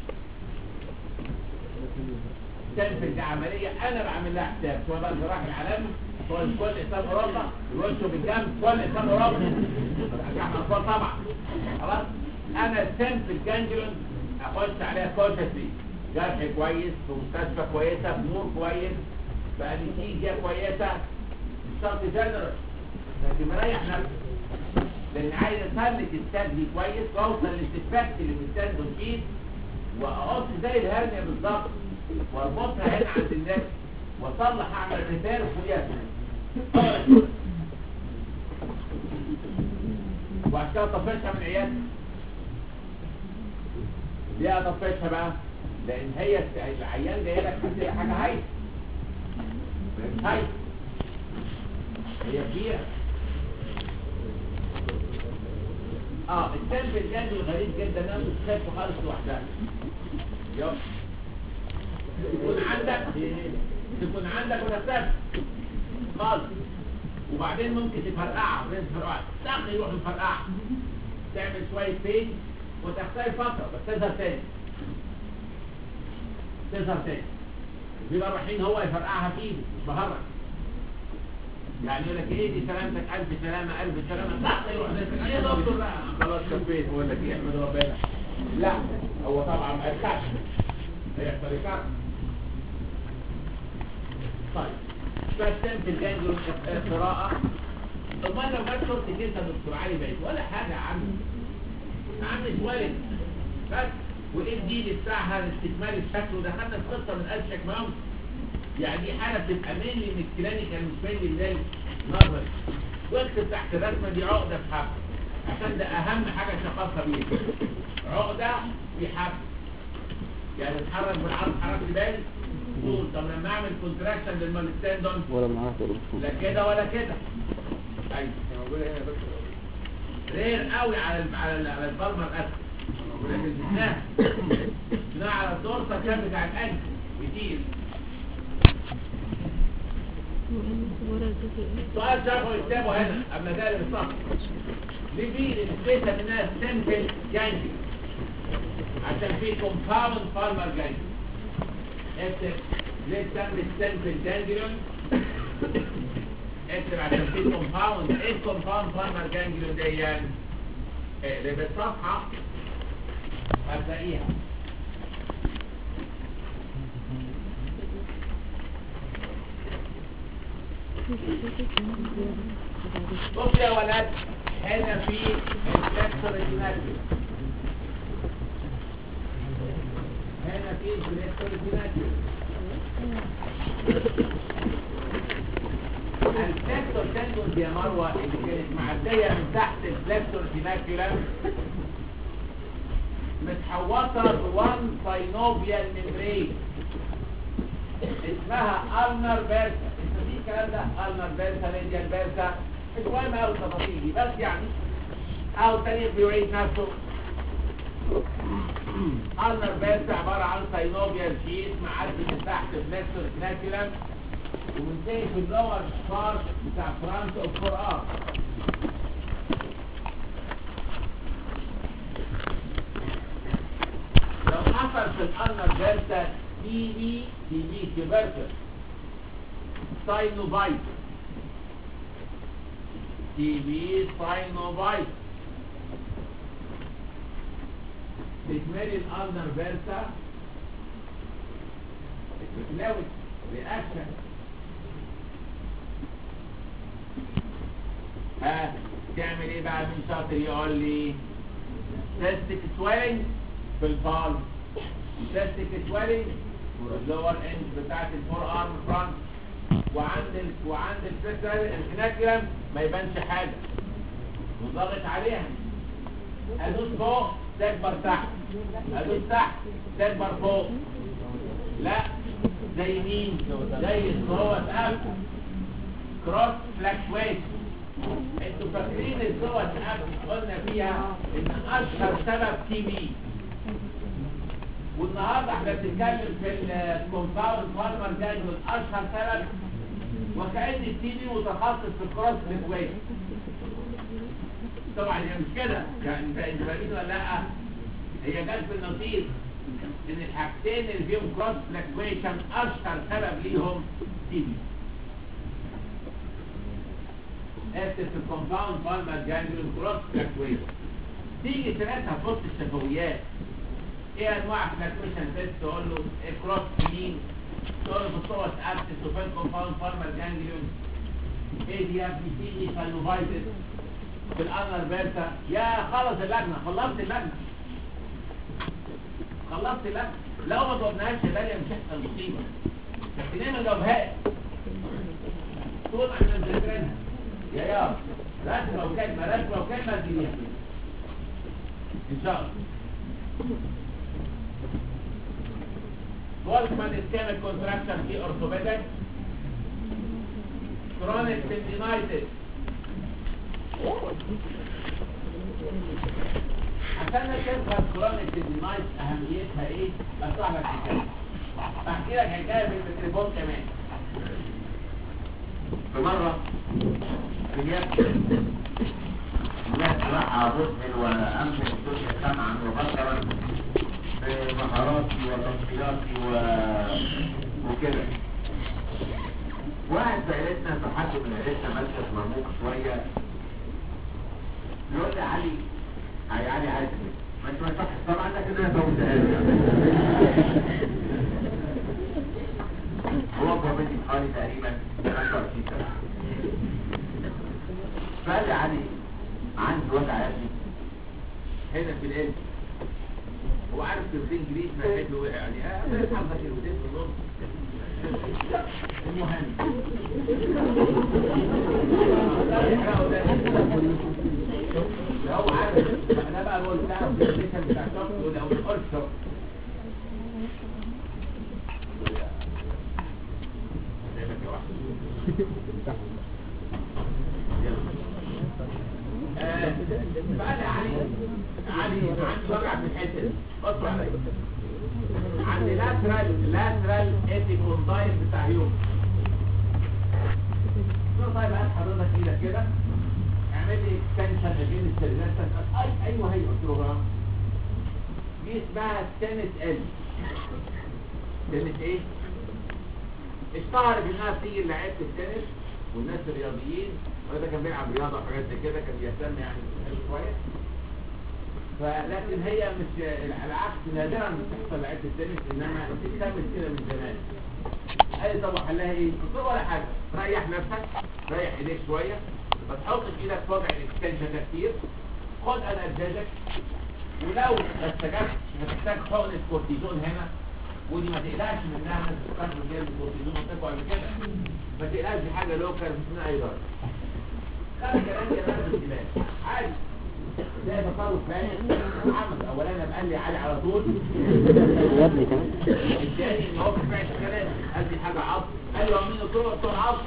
تنفذ دي عملية أنا بعمل لها حساب سواء بقى الجراح العالمي سواء كل إنسان أوروبا الوشه بالجنب كل إنسان أوروبا أرجع أطفال طبعا خلاص أنا السن في الجانجلون أخش عليها كوشسي جرح كويس في مستشفى كويسة بنور كويس بأنستيزيا كويسة مش شرط جنرال لكن مريح نفسي لأن عايز أسلك السد دي كويس وأوصل للسفاكت اللي في السد والكيس وأقص زي الهرنيا بالظبط واربطها هنا عند الناس واصلح اعمل ريبير وياها وعشان كده طفشها من عيادتي ليه اطفشها بقى لان هي العيان جاي لك هتلاقي حاجه هاي هاي هي كبيره اه السلب الجانبي الغريب جدا انها مش خايفه خالص لوحدها يلا تكون عندك تكون عندك ونفسك خالص وبعدين ممكن تفرقعها وبعدين تفرقعها تاخي يروح مفرقعها تعمل شوية بين وتحتاج فترة بس تظهر تاني تظهر تاني بيبقى رايحين هو يفرقعها في ايده مش بهرج يعني يقول لك ايه دي سلامتك الف سلامة الف سلامة تاخي يروح ايه يا دكتور لا خلاص كفيت بقول لك ايه احمد ربنا لا هو طبعا ما يركعش هيحصل يكعب طيب فالسم في الجانجل قراءة امال لو جت صورة كده دكتور علي بقيت ولا حاجة يا عم يا عم اتولد بس وايه الدين بتاعها الاستكمال الشكل ودخلنا في قصة من ألف شكمام يعني دي حالة بتبقى مين من الكلينيكال مش مين لله نظري واكتب تحت الرسمة دي عقدة في حبل عشان ده أهم حاجة شخصها بيها عقدة في حبل يعني اتحرك بالعرض حركة بالي طول طب لما اعمل كونتراكشن للمالستاندون ولا معاه لا كده ولا كده ايوه موجودة هنا بس رير قوي على ال على ال على البالمر اسف لكن شفناها شفناها على الدورسة كان بتاع الانف كتير سؤال شافه يكتبه هنا قبل ده بالصف ليه في السبيسة منها سيمبل جانجي عشان في كومباوند فارمر جانجي اكتب ليه تسمي السيمبل جانجليون اكتب عشان في كومباوند ايه الكومباوند فارمر جانجليون دي يعني اقلب الصفحة هتلاقيها بص يا ولاد هنا في الفلكسور الجيناتي هنا في الفلكسور الجيناتي الفلكسور تندون يا مروة اللي كانت معدية من تحت الفلكسور الجيناتي متحوطة بوان ساينوبيال ميمبرين اسمها النر بيرسا انت في الكلام ده النر بيرسا ليديان بيرسا مش مهم قوي التفاصيل دي بس يعني او تاريخ بيعيد نفسه النر بيرسا عبارة عن ساينوبيال شيت معدي من تحت فلكسور كناكيولم ومنتهي في اللور بارت بتاع فرانس اوف فور ار لو حصل في الأنر دلتا تي بي تي بي تبركل ساينوفايت تي بي ساينوفايت تكمل الأنر دلتا تتلاوت رياكشن ها تعمل ايه بقى من شاطر يقول لي سيستك سويلنج في البال السيستيك سويلنج واللور اند بتاعت الفور ارم فرونت وعند ال... وعند الفيسرال الكناكيولم ما يبانش حاجه وضغط عليها ادوس فوق تكبر تحت ادوس تحت تكبر فوق لا زي مين زي الصوت اب كروس فلاكشويشن انتوا فاكرين الصوت اب قلنا فيها ان اشهر سبب تي بي والنهارده احنا بنتكلم في الكومباوند فارمر جانجل اشهر سبب وكأن التي بي متخصص في الكروس فلاكشويشن طبعا هي مش كده يعني انت انت فاهمين ولا لا هي جت في النصيب ان الحاجتين اللي فيهم كروس فلاكشويشن اشهر سبب ليهم تي بي اكتب في الكومباوند بالمر جانجليون كروس فلاكشويشن تيجي ساعتها في وسط الشفويات ايه انواع فلاكشويشن تيست تقول له كروس مين تقول له في الصوت ابسس وفي الكومباوند بالمر جانجليون ايه دي يا ابني تيجي ساينوفايتس في الانر بيرتا يا خلص اللجنه خلصت اللجنه خلصت اللجنه لو ما جاوبناهاش يا داليا مش هيحصل مصيبه لكن ليه ما جاوبهاش طول ما احنا مذاكرينها يا يا رسمه وكلمه رسمه وكلمه تجيبيها ان شاء الله فولكمان اسكيميك كونتراكشن في اورثوبيدك كرونيك تندينايتس عشان تفهم كرونيك تندينايتس اهميتها ايه اشرح لك حكايه احكي لك حكايه في التليفون كمان في مرة في اليد الناس راح مذهل وأمن الدنيا سمعا وبصرا بمهاراتي وتفصيلاتي و... وكده واحد زيلتنا في حد من عيلتنا مركز مرموق شوية يقول لي علي علي علي عايز ايه؟ ما انت ما يصحش طبعا لكن انا زودها هو اكبر مني بحوالي تقريبا 25 سنة فقال لي علي عندي وجع يا ابني هنا في القلب هو عارف كلمتين انجليزي ما يحب وقع يعني اه بس حافظه كلمتين في النص المهم لو هو عارف انا بقى بقول تعرف الديفينيشن بتاع الشخص ولا هو القرش شخص فقال علي علي عندي وجع في الحته دي بص عليا عندي لاترال لاترال ايبيكوندايل بتاع يوم قلت له طيب هات حضرتك ايدك كده اعمل لي اكستنشن بين السيرفيس اي ايوه هي قلت له بقى دي اسمها تنس ال تنس ايه؟ اشتهرت انها بتيجي لعيبه التنس والناس الرياضيين وده كان بيلعب رياضه وحاجات زي كده كان بيهتم يعني بالتنس شويه فلكن هي مش العكس نادرا ما تحصل لعيبه التنس انما بتكتمل كده من زمان قال لي طب وحلها ايه؟ قلت له ولا حاجه ريح نفسك ريح ايديك شويه ما تحطش ايدك في وضع الاكستنشن ده كتير خد انرجيزك ولو ما استجبتش هتحتاج حقنه كورتيزون هنا ودي ما تقلقش منها الناس بتستخدم جيل الكورتيزون وتقوى قبل كده ما تقلقش دي حاجه لوكال مش من اي درجه خلي كلامي يا ناس الكلام عادي زي تصرف ثاني محمد اولا قال لي علي على طول يا ابني كمان الثاني ان هو ما سمعش كلام قال لي حاجه عصر قال له مين الطرق بتوع العصر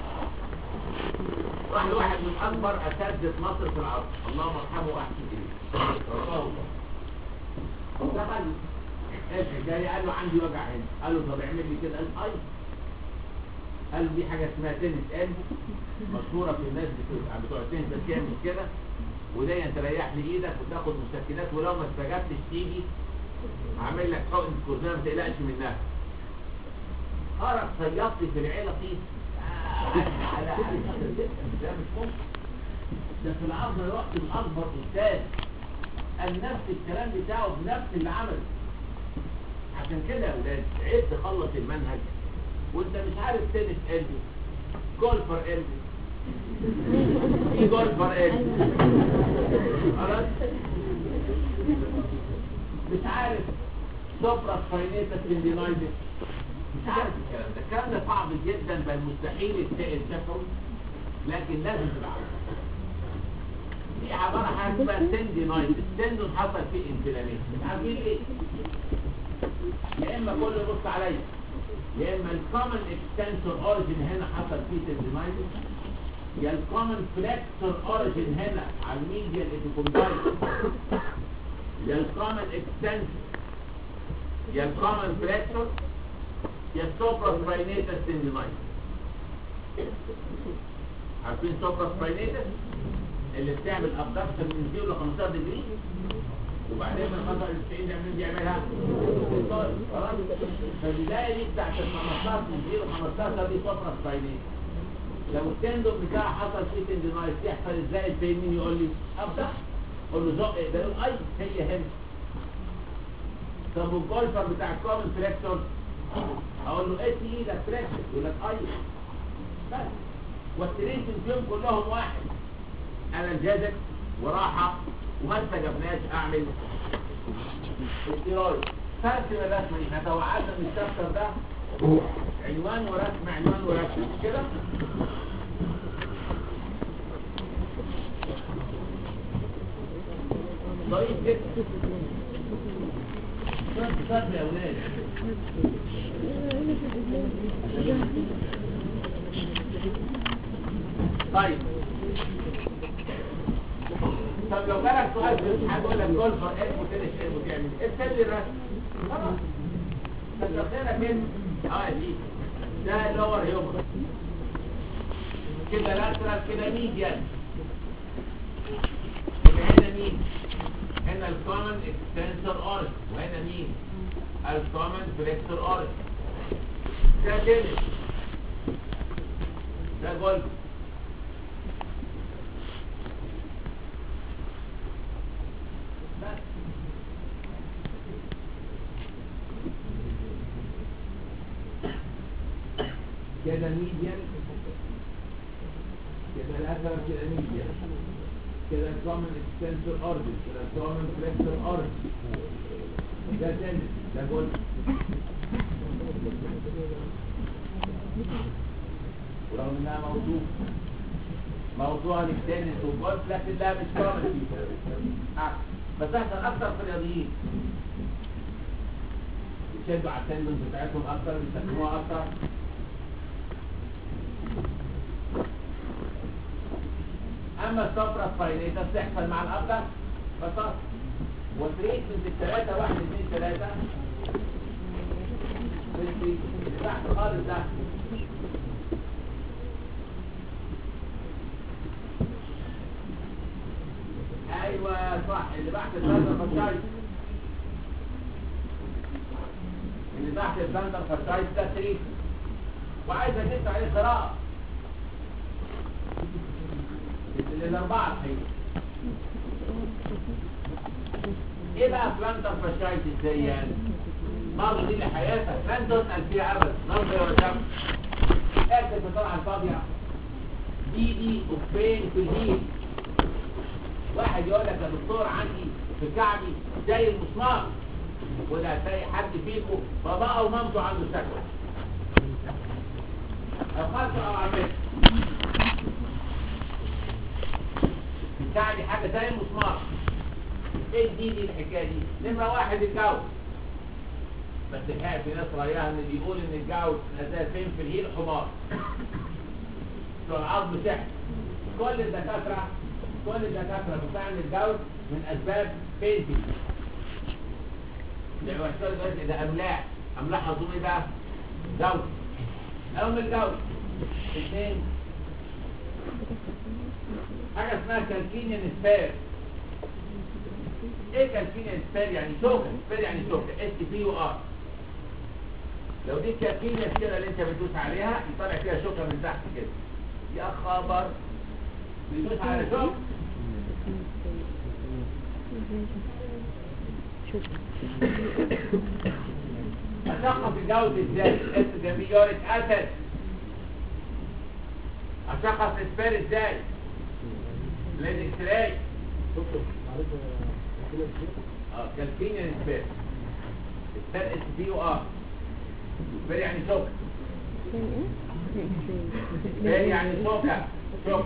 راح لواحد من اكبر اساتذه مصر في العصر اللهم ارحمه واحسن اليه رحمه الله دخل ايش الحكايه قال له عندي وجع هنا قال له طب اعمل لي كده قال اي قال له دي حاجه اسمها تنس قلب مشهوره في الناس بتوع بتوع التنس بس يعمل كده ودي انت ريح لي ايدك وتاخد مسكنات ولو ما استجبتش تيجي هعمل لك حقن كورتيزون ما تقلقش منها خرج صيادتي في العيله طيب على على ده مش ممكن ده في العصر الوقت الاكبر استاذ قال نفس الكلام بتاعه بنفس اللي عمله عشان كده يا ولاد عيب تخلص المنهج وانت مش عارف تنس قلبي جولفر قلبي في جولفر قلبي خلاص مش عارف سوبرا سباينيتا تندينايتس مش عارف الكلام ده الكلام ده صعب جدا بل مستحيل يتسأل شفوي لكن لازم تبقى عارف دي عبارة عن حاجة اسمها تندينايتس تندون حصل فيه انفلاميشن عارفين ليه؟ يا اما كله يبص عليا يا اما الكومن اكستنسور اوريجن هنا حصل فيه تندينايتس يا الكومن فليكسور اوريجن هنا على الميديال ايبيكوندايتس يا الكومن اكستنسور يا الكومن فليكسور يا السوبرا سباينيتس تندينايتس عارفين سوبرا سباينيتس اللي بتعمل ابدكشن من 0 ل 15 دجري وبعدين من 15 ل 90 ده مين بيعملها؟ الطالب خلاص فالبدايه دي بتاعت ال 15 من 0 ل 15 دي سوبرا سباينيتس لو التندون بتاعها حصل فيه تندينايتس يحصل ازاي البين مين يقول لي ابدا اقول له زق ده يقول اي هي هنا طب والجولفر بتاع الكومن فليكسور اقول له ايه تي ده فليكسور يقول لك اي بس والتريتمنت فيهم كلهم واحد انا جازك وراحه وما استجبناش اعمل استيرويد ترسم الرسمه دي احنا توعدنا ان الشابتر ده عنوان ورسم عنوان ورسم مش كده ضعيف جدا صرف صرف يا اولاد طيب طب لو جالك سؤال في الامتحان بيقول لك جولفر اسمه كده شيء بتعمل ايه ابتدي الرسم خلاص بس واخدينها كده اه دي ده لور هيومر كده لاترال كده ميديان يبقى هنا مين هنا الكومن اكستنسور اورج وهنا مين الكومن فليكسور اورج ده تنس ده جولف بس كده ميديان كده الأثر كده ميديان كده الكومن اكستنسور اورجن كده الكومن فليكسور اورجن ده تنس ده جولف ورغم انها موضوع موضوع للتنس والجولف لكن لا مش كومن فيه آه. بس احسن اكتر في الرياضيين يشدوا على التندون بتاعتهم اكتر بيستخدموها اكتر اما الصفرة الفاينيتا بتحصل مع الابدة بساطة وتريتمنت الثلاثة واحد اثنين ثلاثة اللي تحت خالص ده ايوه صح اللي تحت البندر فشايت اللي تحت البندر فشايت ده تريتمنت وعايز اديت عليه قراءة الاربعة الحقيقة ايه بقى بلانتر فشايت ازاي يعني برضه دي لحياتك لن تسأل فيها ابدا نظر يا رجل اكتب بطلع الفاضية دي دي وفين في الهيل واحد يقول لك يا دكتور عندي في كعبي زي المسمار وده هتلاقي حد فيكم باباه او مامته عنده شكوى او خالته او عمته بتاعي حاجة زي المسمار ايه دي دي الحكاية دي نمرة واحد الجو بس الحقيقة في ناس رأيها ان بيقول ان الجو نزل فين في الهيل حمار بتوع العظم سحر كل الدكاترة كل الدكاترة بتاع الجو من اسباب بينتي يعني وحشة دلوقتي ده املاح املاح هضوم ايه بقى؟ جو او من الجو اثنين حاجة اسمها كالكينيان سبير ايه كالكينيان سبير يعني شوكة سبير يعني شوكة اس بي يو ار لو دي كالكينيان كده اللي انت بتدوس عليها يطلع فيها شوكة من تحت كده يا خبر بيدوس على شوك اشخص الجودة ازاي اس جميوريك اسيد اشخص السبير ازاي لازم تلاقي اه كالكينيان سبير سبيل اس بي او ار سبيل يعني سكر سبيل يعني سكر سكر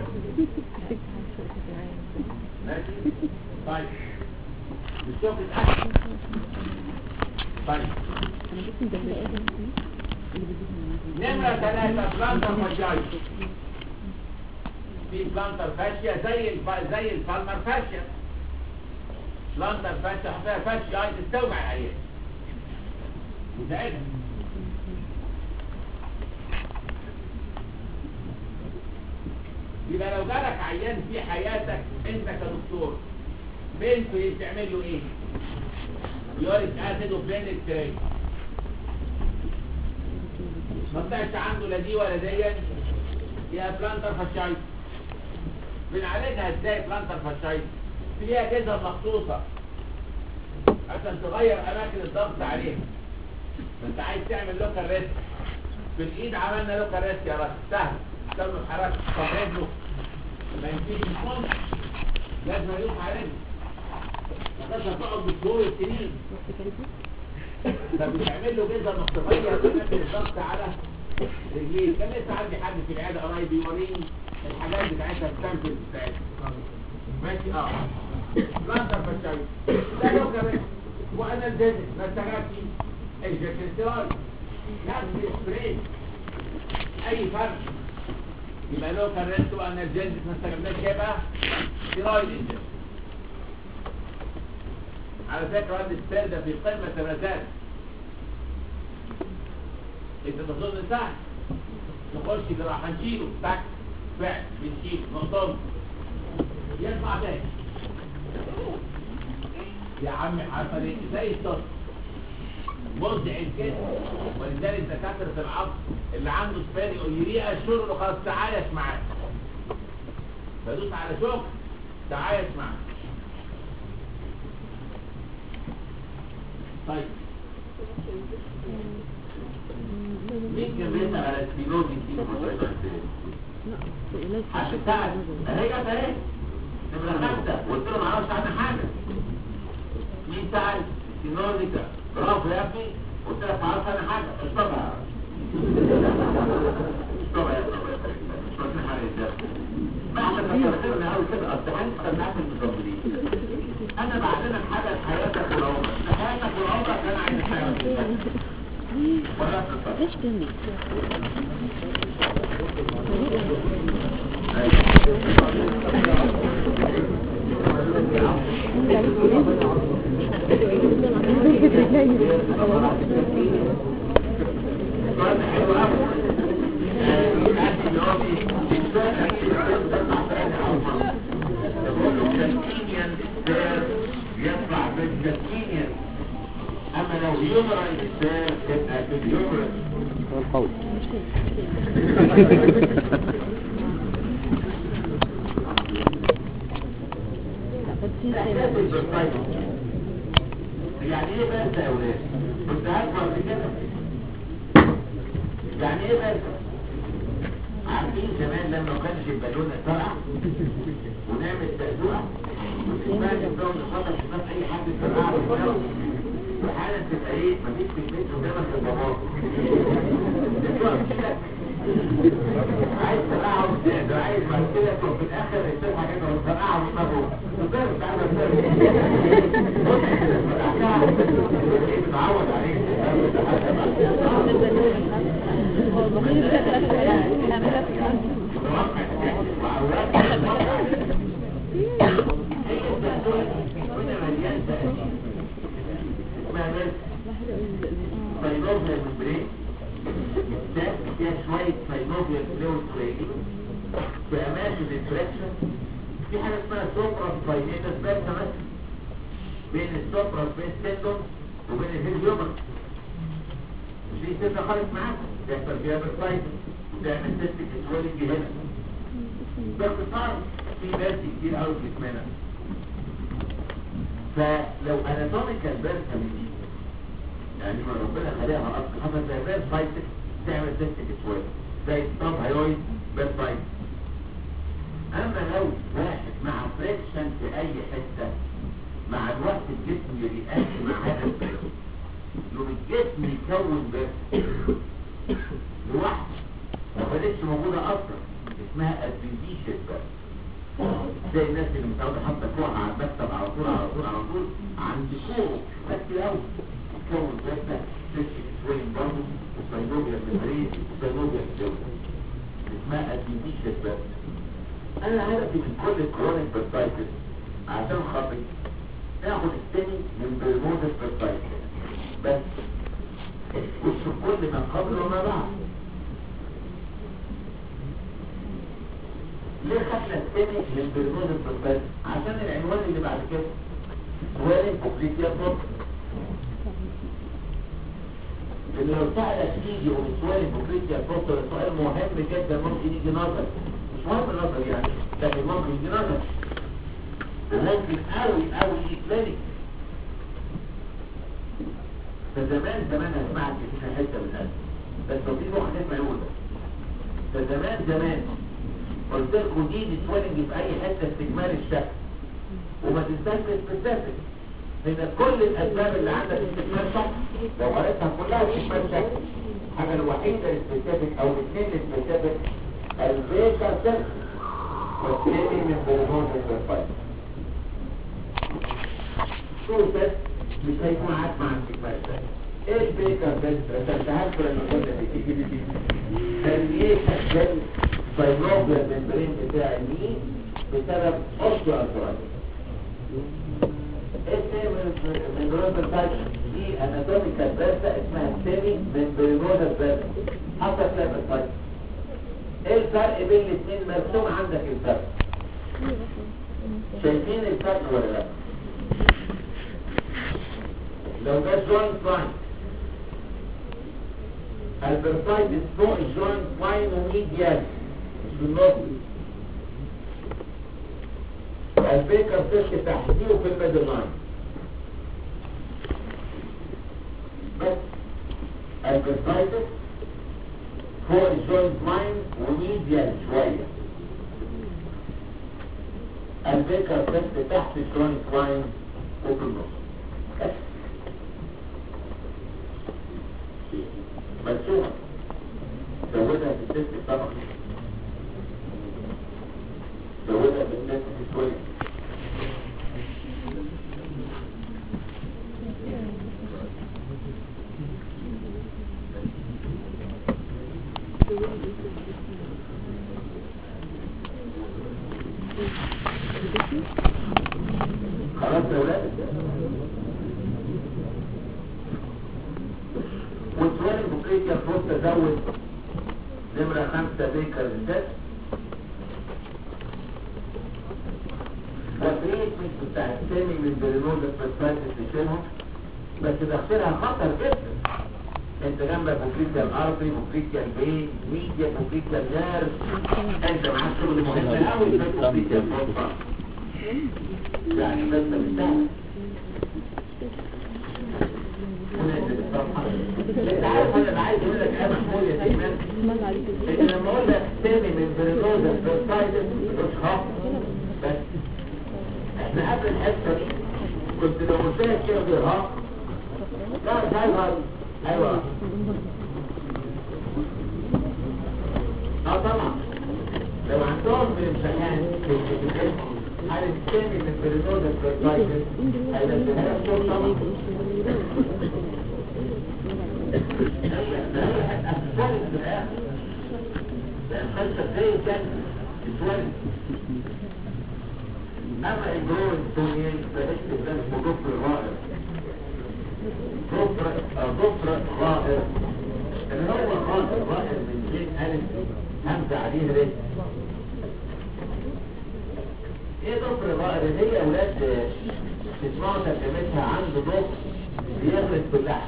ماشي طيب السكر اتأكد طيب نمرة ثلاثة بلانتر فاجاي في بلانتر فاشيا زي الف... زي الفالمر فاشيا بلانتر فاشيا فيها فاشيا تستوعب العيان وساعدها يبقى لو جالك عيان في حياتك انت كدكتور بنته تعمل له ايه؟ يوريك اسيد وبلين اكتري ما طلعش عنده لا دي ولا ديت يا بلانتر فاشايت بنعالجها ازاي بلانتر فاشايت فيها جزم مخصوصه عشان تغير اماكن الضغط عليها انت عايز تعمل لوكال ريسك في الايد عملنا لوكال ريسك يا راجل سهل تم الحركه طب رجله ما يمشيش مش ممكن لازم يروح على رجله ما تقدرش تقعد بالشهور والسنين فبتعمل له جزء مختبرية اماكن الضغط على رجليه كان لسه عندي حد في العياده قرايب بيوريني الحاجات بتاعتها السامبل بتاعتها ماشي اه بلانتر فشاوي ده لو كمان وانا الدنس ما اشتغلتش الجاكسيرال نفس السبراي اي فرق يبقى لو كررت وانا الجلد ما استخدمناش يبقى ستيرويد انجن على فكره رد السير ده في قمه الرزاله انت تظن سهل نخش جراحه هنشيله تك فعل بنشيله نقطه يطلع تاني يا عم حصل ايه زي الصوت مزعج جدا ولذلك دكاتره العظم اللي عنده سباري يريق الشغل له خلاص تعايش معاه بدوس على شغل تعايش معاه طيب مين كان بيسأل على السيلوز دي حد سأل اهي جت اهي نمرة خمسة قلت له معرفش عنها حاجة مين سأل سينوريكا برافو يا ابني قلت لك معرفش عنها حاجة اشطبها اشطبها يا ابني اشطبها حاجة يا بعد ما ترخيرنا قوي كده اصل هنسى الناس المصابرين انا بعلمك حاجة لحياتك ولعمرك لحياتك ولعمرك انا عايز حياتك ولا تتصل ليش تاني؟ يطلع بالجسمين اما لو يمرى الانسان يبقى في اليمرى القول يعني ايه بس يا اولاد كنت هكبر في كده يعني ايه بس عارفين زمان لما كانش البالون طلع ونعمل تأذوع وتسمعني الزوج خطر شباب اي حد يطلع في الجو وحالا تبقى ايه مفيش في البيت قدامك البابا تطلع مش كده عايز تطلعه ده عايز بعد كده تروح في الاخر تطلع كده وتطلعه وتطلعه تقدر تعمل بتعود عليك هو البخيل بتاعت نعملها في الأرض ساينوفيا ممبرين ده فيها شوية ساينوفيا فلويد قليلين في أماكن الفراكشن في حاجة اسمها سوبرا سباينيتس بس مثلا بين السوبرا سباين تندون وبين الهيليومر مش دي سنة خالص معاك يحصل فيها بالسايت وتعمل سيستيك سويلنج هنا باختصار في ناس كتير قوي في جسمنا فلو اناتوميكال بيرسون يعني ما ربنا خلقها اصلا حصل زي بير سايتك تعمل سيستيك سويل زي ستوب هايويد بير سايت اما لو واحد مع فريكشن في اي حته مع الوقت الجسم يرياكت مع هذا الفريكشن يوم الجسم يكون بس لوحده ما كانتش موجودة أصلا اسمها ادفنتيشن بس زي الناس اللي متعودة حاطة كوعها على المكتب على طول على طول على طول عند كوع بس الأول تكون بس سيستم سوين برضه وسينوبيا مدريد وسينوبيا الجو اسمها ادفنتيشن بس أنا هدفي من كل الكرونيك بيرتايتس عشان خاطر ناخد التاني من برمودا بيرتايتس بس وش كل ما قبل وما بعد ليه خدنا التاني من برمودا بيرتايتس عشان العنوان اللي بعد كده سؤال بوكليتيا بوك اللي لو سألك يجي ومن سؤال بوكليتيا بوك ده سؤال مهم جدا ممكن يجي نظر مش مهم النظر يعني لكن ممكن يجي نظر وممكن قوي قوي يجي كلينيك فزمان زمان هسمعك في حته من القلب بس لو في واحد يسمع يقول ده فزمان زمان قلت لكم دي سويلنج في اي حته استكمال الشكل وما تنساش السبيسيفيك لان كل الاسباب اللي عندك استكمال شكل لو قريتها كلها استكمال شكل الحاجه الوحيده السبيسيفيك او الاثنين السبيسيفيك البيكر سيلف والثاني من برمون الفايت شوفت مش هيكون عاد مع استكمال الشكل ايه البيكر سيلف رسمتها لكم لما كنا في تي بي بي تنمية الجل فيروبيا الممبرين بتاع النين بسبب اوستيو ارثرايتس اسم من جروب الفرق دي اناتوميكال باسة اسمها سيمي ممبرينوزا باسة حصل لها الفرق ايه الفرق بين الاثنين مرسوم عندك الفرق شايفين الفرق ولا لا لو ده جوينت لاين البرسايتس فوق الجوينت لاين وميديال مش في النص البيكر فيش تحتيه في الميدل لاين بس البرسايتس فوق الجوينت لاين وميديال شوية البيكر فيش تحت الجوينت لاين وفي النص بس مرسومة زودها في الست طبعا زودها في الست شوية خلاص يا ولاد والسؤال المقرية الفرصة تزود نمرة خمسة بيكر الست والتريتمنت بتاع السامي من برينوزا سبيسايتس تشيلهم بس تغسلها خطر جدا انت جنبك بوكريتيا الارضي بوكريتيا البين ميديا بوكريتيا النيرف انت معاك شغل مهم قوي في بوكريتيا الفرصة يعني بس مش سهل وننزل الصفحة انت عارف انا عايز اقول لك ايه محمود يا سيمان ان لما اقول لك سامي من برينوزا سبيسايتس مش خاف بس احنا قبل الحصه دي كنت لو قلت لك كده بإرهاق لا مش عايز غلط ايوه اه طبعا لو عندهم في الامتحان في الامتحان حالة سامي من برينوزا سبيسايتس هينزلها لك صوت طبعا هتتفرج في الاخر لان الخلطه ازاي كان بتولد اما الجرون الثانيين فاكتب ذلك ضفر غائر ضفر ضفر غائر اللي هو غائر غائر من جين الف همزه عليه رزق ايه ضفر غائر اللي هي اولاد تسمعوا ترجمتها عنده ضفر بيغرس باللحم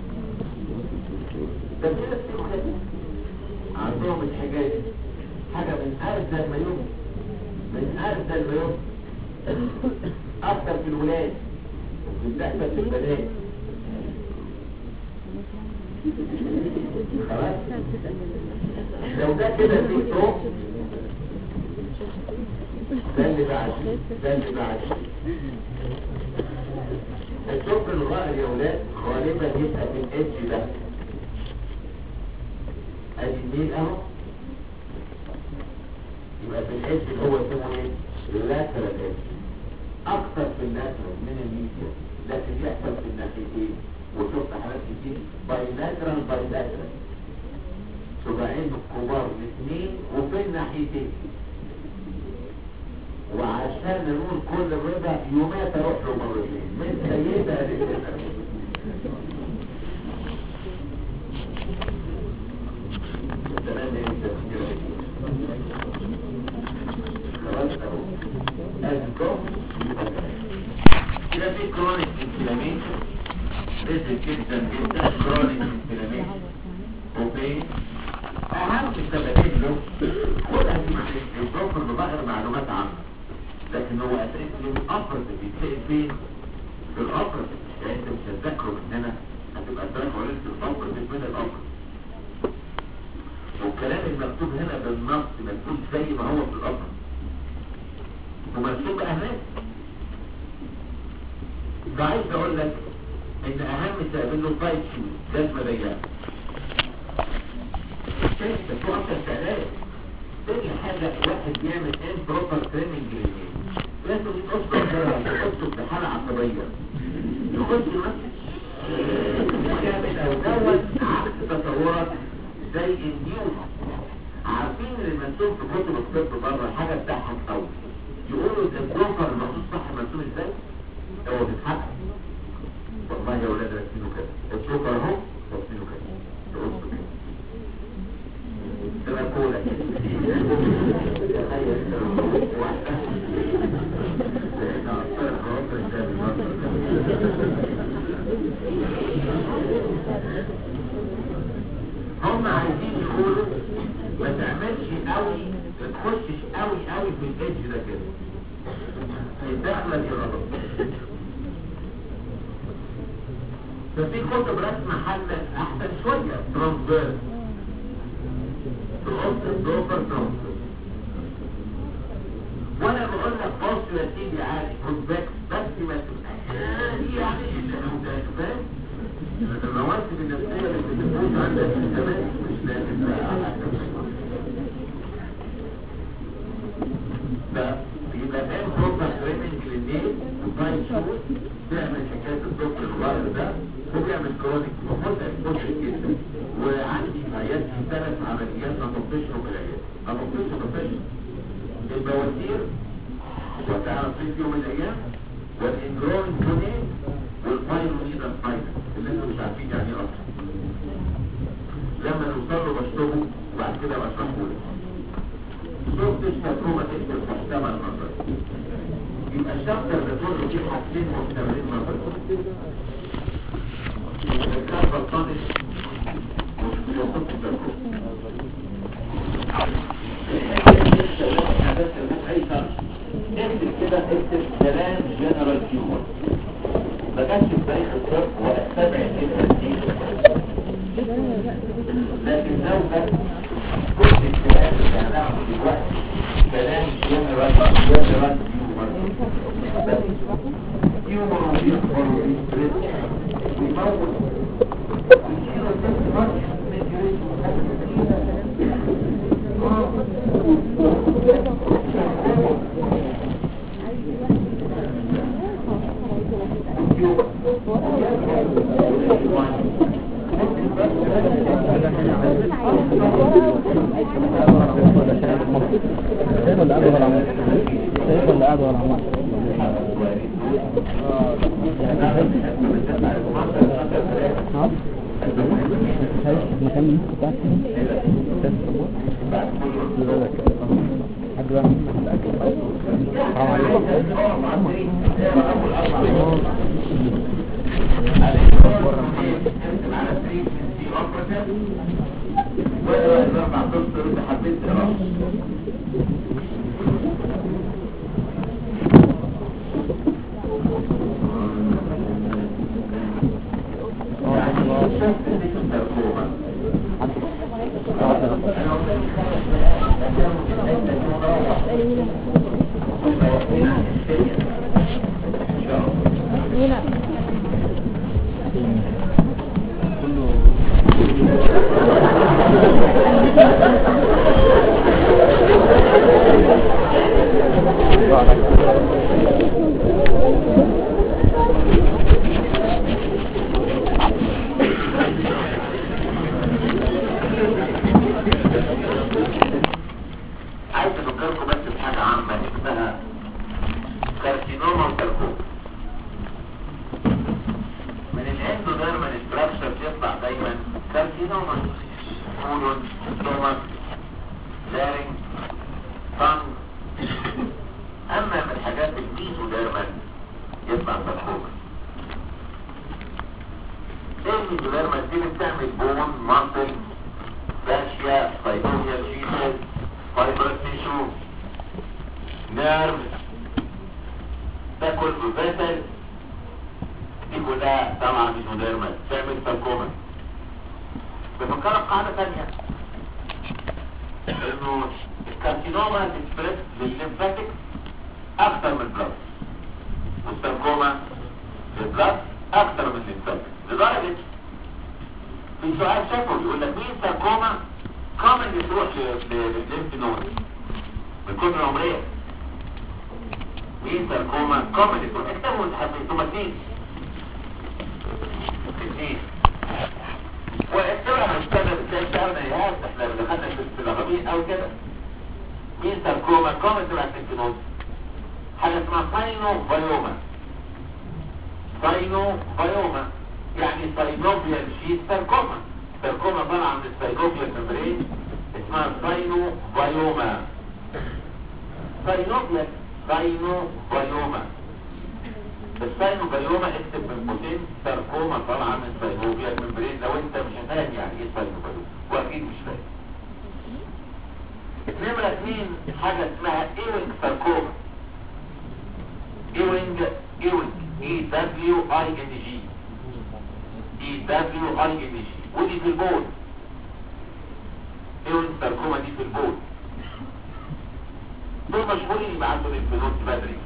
ده كده كده عندهم الحاجات دي حاجه من ارزل ما يمكن من ارزل ما يمكن اكتر في الولاد وبتحصل في البنات خلاص لو ده كده في صوت ده اللي بعد ده اللي بعد الشوك الغائر يا ولاد غالبا يبقى في الاتش ده ادي الميل اهو يبقى في الاتش اللي هو اسمه ايه؟ اللاترال اتش اكتر في اللاترال من الميديا لكن يحصل في الناحيتين وشفت حالات كتير بايلاترال بايلاترال صباعين كبار الاثنين وفي الناحيتين وعشان نقول كل ربع يومات اروح له مرتين من سيدة لسنة تمام ايه التفكير خلاص اهو ازكم كده في كرونيك انفلاميشن ريزل جدا جدا كرونيك انفلاميشن وفين اهم السببين له خدها دي معلش البروكر بظهر معلومات عامه لكن هو اساسي من الابرز بيتسال فين في الابرز يعني انت مش هتذاكره من هنا هتبقى تذاكره لسه الابرز من الابرز والكلام المكتوب هنا بالنص مكتوب زي ما هو في الابرز ومكتوب هناك فعايز اقول لك ان اهم سبب له فايت شوز لازم ضيقه بس هو اكتر سعرات تاني حاجة واحد بيعمل ان بروبر تريننج للمين لازم يقصد يقصد بحالة عصبية يخش يعمل او دوت عكس تصورات زي النيوز عارفين اللي مكتوب في كتب الطب بره حاجة بتضحك قوي يقولوا ده البروفر المقصود صح مكتوب ازاي هو بيضحك والله يا ولاد راسينه كده البروفر اهو راسينه كده تقصد كده تبقى كولا هم عايزين يقولوا ما تعملش قوي ما تخشش قوي قوي في الإيدج ده كده الدخلة دي غلط ففي كتب رسم حل احسن شوية ترانسفيرس تحط البروكر ترانسفيرس وانا بقول لك بص يا سيدي عادي خد بالك بس ما تبقاش يعني اللي انا فاهم المواسم النفسية اللي بتفوت عندك في الزمان مش لازم بقى على فيبقى ده بروبر تريننج للنيل وفاين شوت بيعمل حكاية الدكتور الغير ده وبيعمل كرونيك وخد اكسبوجر جدا وعندي في عيادتي ثلاث عمليات ما تطفشهم بالعيادة ما تطفشهم بالفشل البواسير وتعرف في يوم من الايام والانجرون كونين والفايرونيدا سباينر اللي انتوا مش عارفين يعني ايه اصلا لما نوصل له بشربه وبعد كده بشرحه لك شفت الشابرومة تكتب محتمل نظر يبقى الشابتر ده كله فيه حاجتين محتملين نظر الكتاب بطانش ويوصف التركوب اكتب كده اكتب كلام جنرال كيومر ما كانش في تاريخ الطب واتبع كده لكن لو كان كل الكلام اللي هنعمله دلوقتي كلام جنرال جنرال كيومر كيومر وبيكبر وبيسترس ويموت ويشيل الطفل من شايف ولا قاعد ولا عمال شايف ولا قاعد ولا عمال ها شايف المكان اللي انت بتاعك حد بقى حرام عليك هنا كارسينوما كولون ستومك لارنج طنج اما من الحاجات الميزوديرمال يطلع ساركوما ايه الميزوديرمال دي اللي بتعمل بون ماسل فاشيا سايتوميا شيتل فايبر تيشو نيرف ده كله فاتل دي كلها طبعا ميزوديرمال تعمل ساركوما بفكرك قاعدة تانية انه الكارسينوما تكسبرس للليمفاتيك اكتر من البلاد والساركوما للبلاد اكتر من الليمفاتيك لدرجة في سؤال شافه بيقول لك مين ساركوما كومن تروح للليمف نود من كتر العمرية مين ساركوما كومن تروح اكتبوا انتوا اثنين اثنين واكتبها مش كده ازاي تعمل ايهاب احنا دخلنا في الغربين او كده مين ساركوما كومن تروح للليمف حاجة اسمها ساينو فايوما ساينو فايوما يعني ساينوفيال شيت ساركوما ساركوما طالعة من الساينوفيال ممبرين اسمها ساينو فايوما ساينوفيال ساينو فايوما الساينو فايوما اكتب من قوسين ساركوما طالعة من ساينوفيال ممبرين لو انت مش فاهم يعني ايه ساينو فايوما واكيد مش فاهم نمرة اتنين حاجة اسمها ايوينج ساركوما ايوينج ايوينج اي دبليو اي ان جي اي دبليو اي ان جي ودي في البول ايوينج ساركوما دي في البول دول مشهورين يبعتوا الانفلونس بدري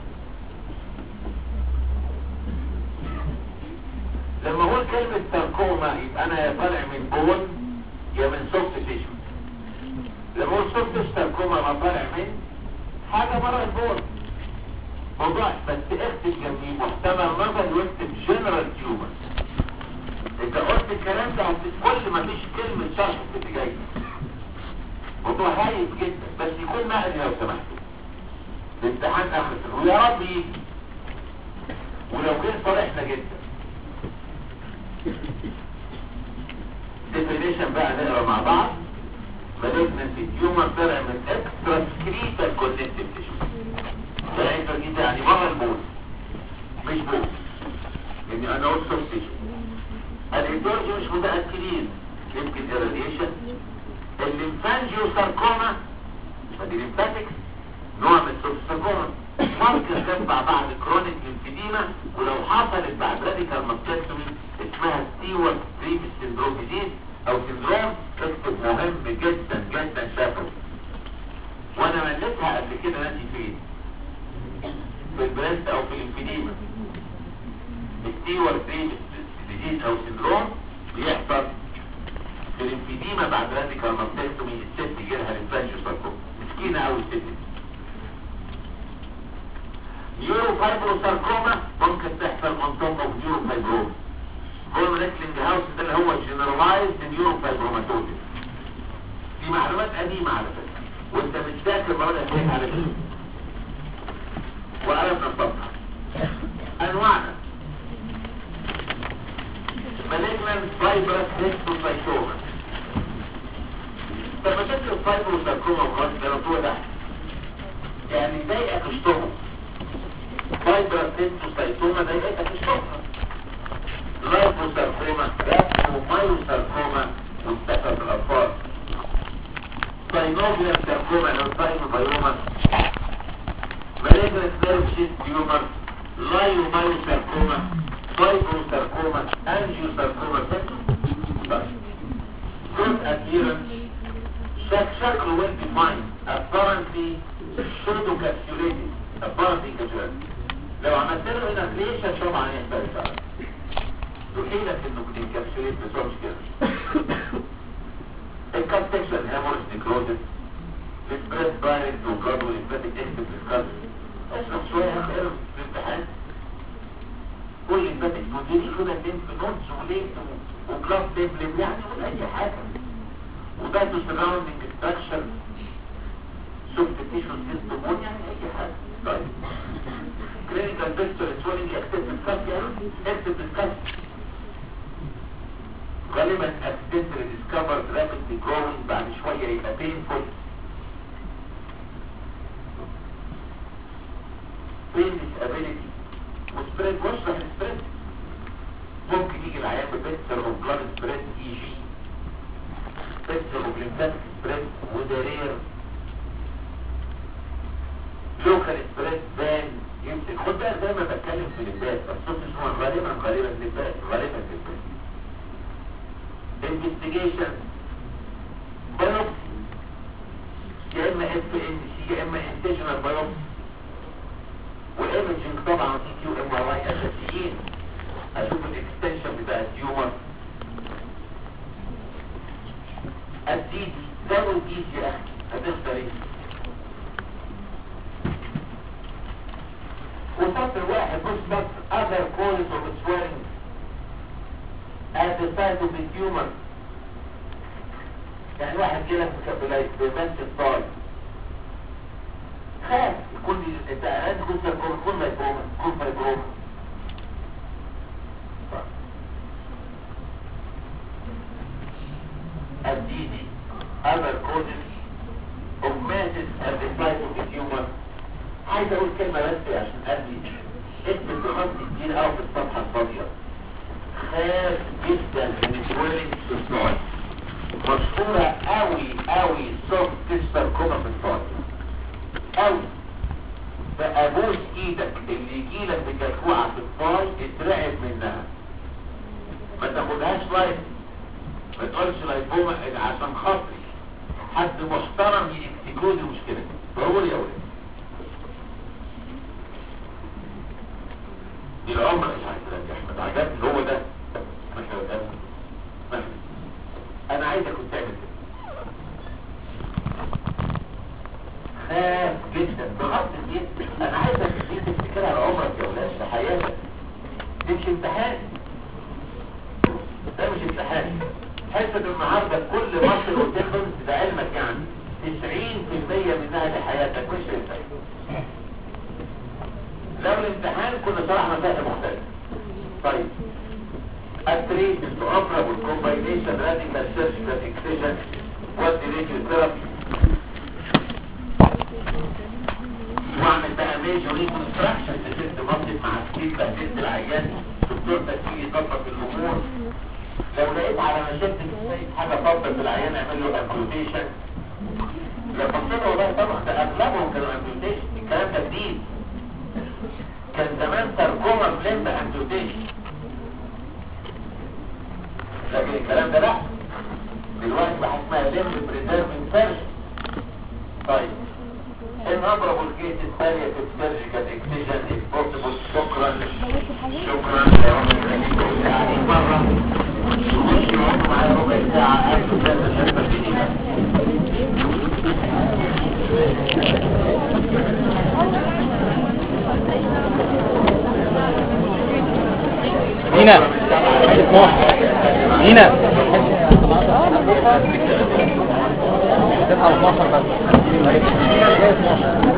لما اقول كلمة ساركوما يبقى انا يا طالع من بول يا من سوفت تيشو لما اقول سوفت ساركوما يبقى طالع من حاجة بره البول موضوع بس اكتب جنبيه محتمل نظر واكتب جنرال تيومر انت قلت الكلام ده كل ما فيش كلمة شرح في اللي جاي موضوع هايف جدا بس يكون نقل لو سمحتوا الامتحان اخر سنة ويا رب يجي ولو كان صالحنا جدا definition بقى نقرا مع بعض malignant tumor طلع من extra skeletal connective tissue فالعيفة دي يعني بره البول مش بول يعني انا قلت soft tissue الانتورجي مش متأكدين يمكن irradiation الليمفانجيو ساركوما فدي ليمفاتكس نوع من السوفت ساركوما ممكن تتبع بعد كرونيك ليمفيديما ولو حصلت بعد راديكال ماستكتومي اسمها ستيوارت ستريم سيندروم جديد او سيندروم اكتب مهم جدا جدا شافه وانا مليتها قبل كده ناسي فين في البريست او في الانفيديما ستيوارت ستريم جديد او سيندروم بيحصل في الانفيديما بعد راديكال ماستكتومي الست جيلها للفانجيو ساركوما مسكينه قوي الست دي نيورو فايبروساركوما ممكن تحصل on top of نيورو فايبروما هو ريسلينج هاوس ده اللي هو جنرالايزد نيورو فايبروماتوزيس دي معلومات قديمة على فكرة وانت مش فاكر بقول لك ايه على كده وقلبنا الصفحة انواعنا malignant fibrous histosarcoma طب ما تكتب فايبروساركوما وخلاص ده مطوع ده يعني ضايقك اشطبه فايبرس هيستوسايتوما ضايقتك اشطبها لايبوساركوما مايوساركوما مستقر في الاطفال ساينوفيا ساركوما لو ساينوفايوما مالجنس نيرف شيت تيومر لايومايوساركوما فايبروساركوما انجيوساركوما بس good appearance شكله well defined apparently pseudocapsulated apparently capsulated لو عملت له انفليشن طبعا يختلف يحيلك انه الانكابسوليت بس هو مش كده الكابسيشن هيموريج نيكروزس السبريد بايركت وبلاد والانفاتيك اكتب الكاس اشرب شويه هخير في الامتحان كل انفاتيك مديري كده لينف نودز ولينف وكلاس تيبلم يعني ولا اي حاجه وده تو سراوندنج ستراكشر سوفت تيشو سيستم يعني اي حاجه طيب كلينيكال بيكتور سويلنج اكتب الكاس يعني اكتب الكاس غالبا accidentally discovered rapidly growing بعد شوية يبقى painful pain disability وسبريد واشرح السبريد ممكن يجي العيان ببيتسر اوف بلاد سبريد اي جي بيتسر اوف ليمفاتيك سبريد وده رير لوكال سبريد بان يمسك خد بالك زي ما بتكلم في اللباس بس صوت اسمه غالبا غالبا لباس غالبا لباس انفستيجيشن بايوبسي يا اما اف ان سي يا اما انتجنال بايوبسي والايمجنج طبعا سي كيو ام ار اي اساسيين اشوف الاكستنشن بتاع التيومر الديدي ده الديدي يا اخي هتختار ايه وسطر واحد بص بس other causes of swelling at the site of the tumor يعني واحد جالك بكابيلايت بيمنت الطاي خاف يكون انت قاعد كنت تكون كل فايبروما كل فايبروما الديدي other causes of masses at the site of the tumor عايز اقول كلمة بس عشان قلبي اكتب بخط كتير قوي في الصفحة الفاضية خاف جدا من الويلنج سوساي مشهورة قوي قوي سوفت تستر كوما في الفاضي قوي فابوس ايدك اللي يجيلك بجلكوعة في الفاي اترعب منها ما تاخدهاش لايف ما تقولش لايفوما عشان خاطري حد محترم يكتكود المشكلة فقول يا ولد دي العمر مش عايز يا احمد عجبني هو ده ماشي يا ولد ماشي انا عايزك كنت تعمل كده خاف جدا بغض اليد انا عايزك دي تفتكرها على عمرك يا ولاد في حياتك دي مش امتحان ده مش امتحان حصة النهارده كل مصر وتفهم ده علمك يعني 90% منها لحياتك مش للفايدة لو الامتحان كنا شرحنا فيها مختلف طيب التريتمنت اوبرا والكومباينيشن راديكال سيرجيكال اكسجن ودي راديو ثيرابي واعمل بقى ميجور ريكونستراكشن تسد مصر مع السكين بهدلت العيان دكتور تسكين يطبق الامور لو لقيت على مشاكل السيد حاجه طبق العيان اعمل له امبيوتيشن لو بصينا والله طبعا ده اغلبهم كانوا امبيوتيشن الكلام ده جديد كان زمان ساركوما بلند امبيوتيشن لكن الكلام ده لا دلوقتي بقى اسمها ليمب بريزيرفنج سيرجن طيب النظرة والكيس الثانية في السيرجيكال اكسجن اكسبوسيبل شكرا شكرا لرب يعني مرة نخش نقعد معايا ربع ساعة قبل ثلاثة شربة فينيكا هنا هنا تسعة و 12 بس